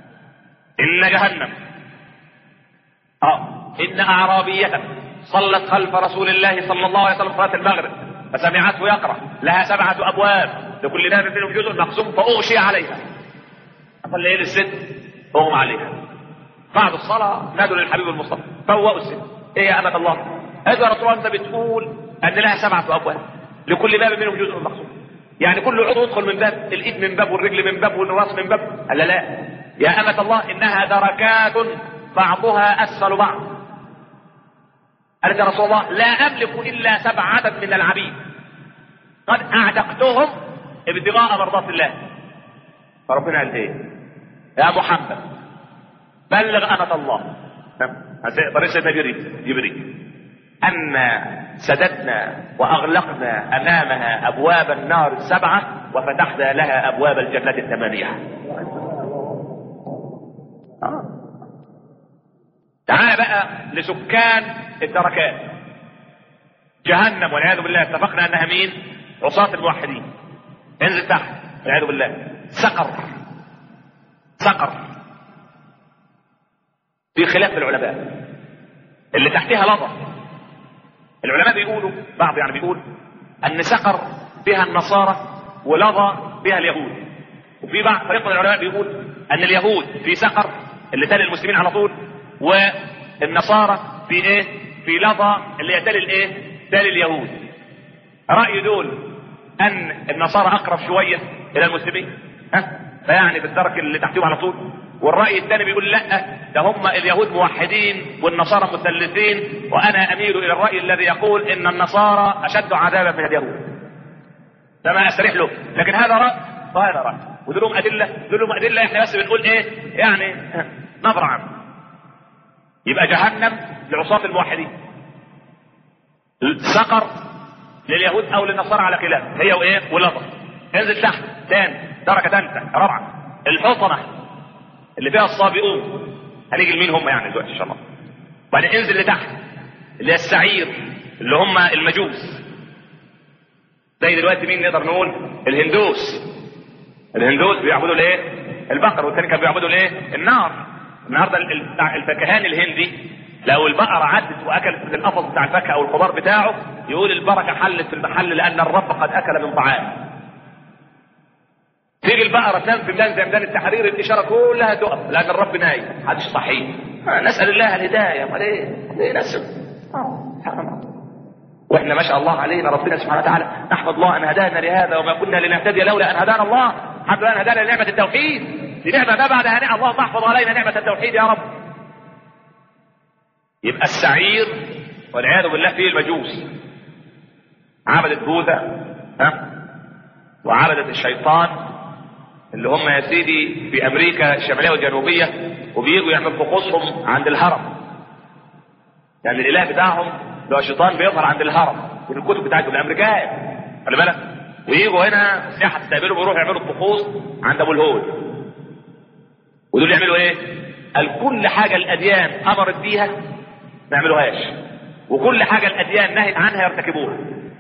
ان جهنم اه ان اعرابية صلت خلف رسول الله صلى الله عليه وسلم صلاة المغرب فسمعته يقرأ لها سبعة ابواب لكل باب منهم جزء مقسوم فاغشي عليها صلى ايه للست اغمى عليها بعد الصلاة نادوا للحبيب المصطفى فوقوا الست ايه يا امة الله قالت يا رسول الله انت بتقول ان لها سبعة ابواب لكل باب منهم جزء مقسوم يعني كل عضو يدخل من باب الايد من باب والرجل من باب والراس من باب قال لا لا يا امة الله انها دركات بعضها اسفل بعض قالت يا رسول الله لا املك الا سبعة من العبيد قد اعتقتهم ابتغاء مرضات الله فربنا قال ايه يا محمد بلغ امة الله طريق سيدنا جبريل جبريل أن سددنا وأغلقنا أمامها أبواب النار السبعة وفتحنا لها أبواب الجنة الثمانية آه. تعال بقى لسكان الدركات جهنم والعياذ بالله اتفقنا أنها مين عصاة الموحدين انزل تحت والعياذ بالله سقر سقر في خلاف العلماء اللي تحتها لظى العلماء بيقولوا بعض يعني بيقول ان سقر بها النصارى ولظى بها اليهود وفي بعض فريق من العلماء بيقول ان اليهود في سقر اللي تالي المسلمين على طول والنصارى في ايه في لظى اللي يتالي الايه تالي اليهود راي دول ان النصارى اقرب شويه الى المسلمين ها فيعني بالدرك اللي تحتهم على طول والرأي الثاني بيقول لا ده هم اليهود موحدين والنصارى مثلثين وأنا أميل إلى الرأي الذي يقول إن النصارى أشد عذابا من اليهود ده ما أستريح له لكن هذا رأي وهذا رأي ودولهم أدلة دولهم أدلة إحنا بس بنقول إيه يعني نظرة عنه يبقى جهنم لعصاة الموحدين سقر لليهود أو للنصارى على خلاف هي وإيه ولظى انزل تحت ثاني درجة ثالثة رابعة الحطمة اللي فيها الصابئون هنيجي لمين هم يعني دلوقتي ان شاء الله وبعدين انزل لتحت اللي هي السعير اللي هم المجوس زي دلوقتي مين نقدر نقول الهندوس الهندوس بيعبدوا الايه البقر والثاني كانوا بيعبدوا الايه النار النهارده الفكهاني الهندي لو البقرة عدت واكلت من القفص بتاع الفاكهه او الخضار بتاعه يقول البركه حلت في المحل لان الرب قد اكل من طعام تيجي البقرة تنام في ميدان زي ميدان التحرير الإشارة كلها تقف لأن الرب نايم محدش صحيح نسأل الله الهداية أمال إيه؟ ليه نسأل؟ واحنا ما شاء الله علينا ربنا سبحانه وتعالى نحمد الله ان هدانا لهذا وما كنا لنهتدي لولا ان هدانا الله الحمد لله ان هدانا لنعمه التوحيد دي نعمه ما بعدها نعمه الله تحفظ علينا نعمه التوحيد يا رب يبقى السعير والعياذ بالله فيه المجوس عبدة بوذا ها وعبدة الشيطان اللي هم يا سيدي في امريكا الشماليه والجنوبيه وبييجوا يعملوا طقوسهم عند الهرم يعني الاله بتاعهم اللي هو الشيطان بيظهر عند الهرم في الكتب بتاعتهم الامريكان خلي بالك ويجوا هنا سياحه تستقبلهم ويروحوا يعملوا الطقوس عند ابو الهول ودول يعملوا ايه؟ قال كل حاجه الاديان امرت بيها ما يعملوهاش وكل حاجه الاديان نهت عنها يرتكبوها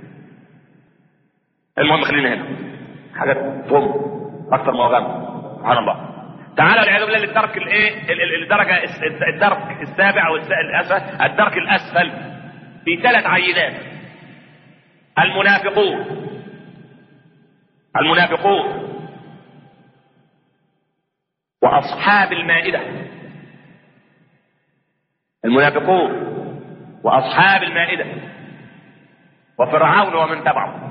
المهم خلينا هنا حاجات فهم اكثر ما غم سبحان الله تعالى والعياذ بالله للدرك الايه ال- ال- الدرجه الس- الدرك السابع او الس- الاسفل الدرك الاسفل في ثلاث عينات المنافقون المنافقون واصحاب المائده المنافقون واصحاب المائده وفرعون ومن تبعه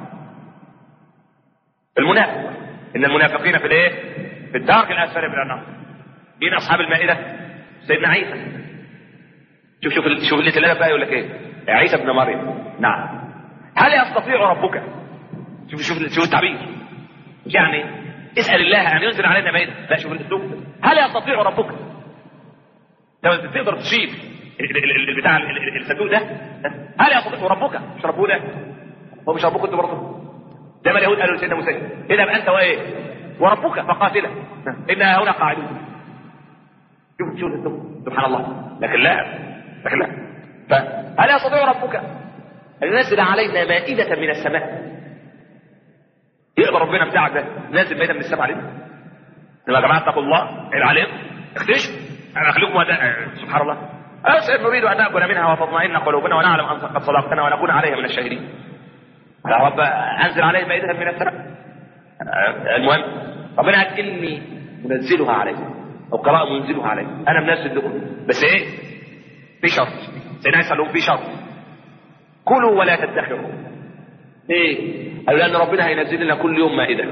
المنافق ان المنافقين في الايه في الدرك الاسفل من النار مين اصحاب المائده سيدنا عيسى شوف شوف شوف اللي تلاقي بقى يقول لك ايه يا عيسى ابن مريم نعم هل يستطيع ربك شوف شوف شوف التعبير مش يعني اسال الله ان ينزل علينا مائده لا شوف الاسلوب هل يستطيع ربك لو تقدر تشيل ال- ال- ال- البتاع ال- ال- الصندوق ده هل يستطيع ربك مش ربنا هو مش ربك انت برضه زي ما اليهود قالوا لسيدنا موسى اذهب انت وايه وربك فقاتلا انا هنا قاعدون شوف شوف الاسلوب سبحان الله لكن لا لكن لا فهل يستطيع ربك ان ينزل علينا مائده من السماء يقدر ربنا بتاعك ده نازل مائده من السماء علينا يا جماعه اتقوا الله العليم اكتشف انا اخليكم وداء سبحان الله أسأل نريد أن نأكل منها وتطمئن قلوبنا ونعلم أن قد صدقتنا ونكون عليها من الشاهدين يا رب أنزل عليهم مائدة من السماء آه، المهم ربنا قال إني منزلها عليكم أو قراءة منزلها عليكم أنا منزل لكم بس إيه في شرط سيدنا عيسى قال لهم في شرط كلوا ولا تدخروا ليه؟ قالوا لأن ربنا هينزل لنا كل يوم مائدة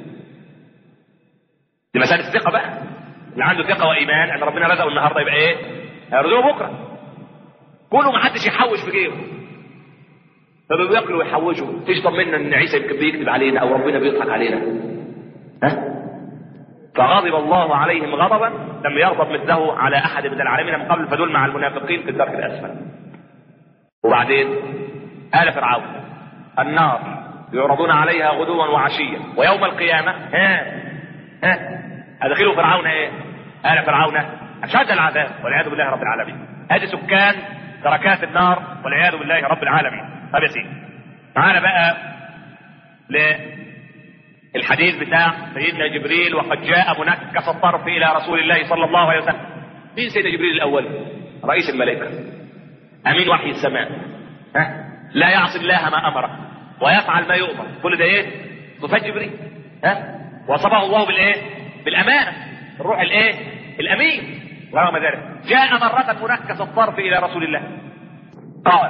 دي مسألة الثقة بقى اللي عنده ثقة وإيمان أن ربنا رزقه النهاردة يبقى إيه؟ هيرزقه بكرة كله ما حدش يحوش في جيبه فبياكلوا ويحوشوا فيش طمنا ان عيسى يمكن بيكذب علينا او ربنا بيضحك علينا ها فغضب الله عليهم غضبا لم يغضب مثله على احد من العالمين من قبل فدول مع المنافقين في الدرك الاسفل وبعدين آل فرعون النار يعرضون عليها غدوا وعشيا ويوم القيامة ها ها أدخلوا فرعون ايه آل فرعون أشد العذاب والعياذ بالله رب العالمين هذه سكان دركات النار والعياذ بالله رب العالمين طب يا سيدي تعالى بقى للحديث بتاع سيدنا جبريل وقد جاء منكس الطرف الى رسول الله صلى الله عليه وسلم مين سيدنا جبريل الاول رئيس الملائكه امين وحي السماء ها لا يعصي الله ما امره ويفعل ما يؤمر كل ده ايه صفات جبريل ها وصفه الله بالايه بالامانه الروح الايه الامين ورغم ذلك جاء مرة منكس الطرف إلى رسول الله قال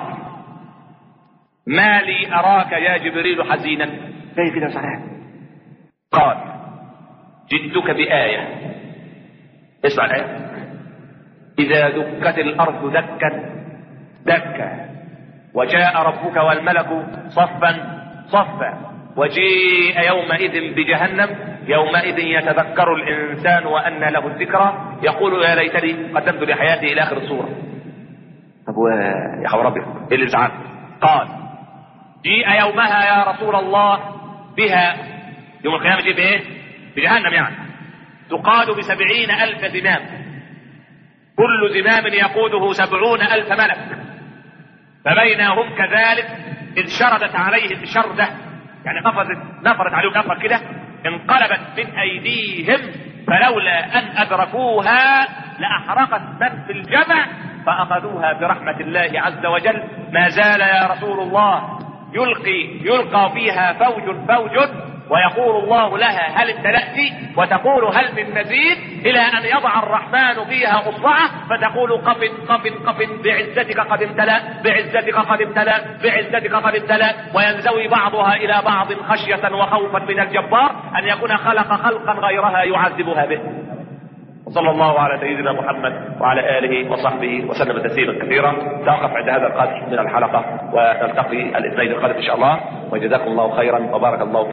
ما لي أراك يا جبريل حزينا زي كده زعلان قال جئتك بآية اسمع الآية إذا دكت الأرض دكا دكا وجاء ربك والملك صفا صفا وجيء يومئذ بجهنم يومئذ يتذكر الإنسان وأن له الذكرى يقول يا ليتني قدمت لحياتي إلى آخر الصورة طب و... يا خبر أبيض إيه اللي زعل قال جيء يومها يا رسول الله بها يوم القيامة جيء بإيه بجهنم يعني تقاد بسبعين ألف زمام كل زمام يقوده سبعون ألف ملك فبينهم كذلك إذ شردت عليهم شردة يعني قفزت نفرت عليهم نفر كده انقلبت من أيديهم فلولا أن أدركوها لأحرقت من في الجمع فأخذوها برحمة الله عز وجل ما زال يا رسول الله يلقي يلقى فيها فوج فوج ويقول الله لها هل امتلأت وتقول هل من مزيد إلى أن يضع الرحمن فيها أصبعه فتقول قف قف قف بعزتك قد امتلأ بعزتك قد امتلأ بعزتك قد امتلأ وينزوي بعضها إلى بعض خشية وخوفا من الجبار أن يكون خلق خلقا غيرها يعذبها به وصلى الله على سيدنا محمد وعلى اله وصحبه وسلم تسليما كثيرا توقف عند هذا القدر من الحلقه ونلتقي الاثنين القادم ان شاء الله وجزاكم الله خيرا وبارك الله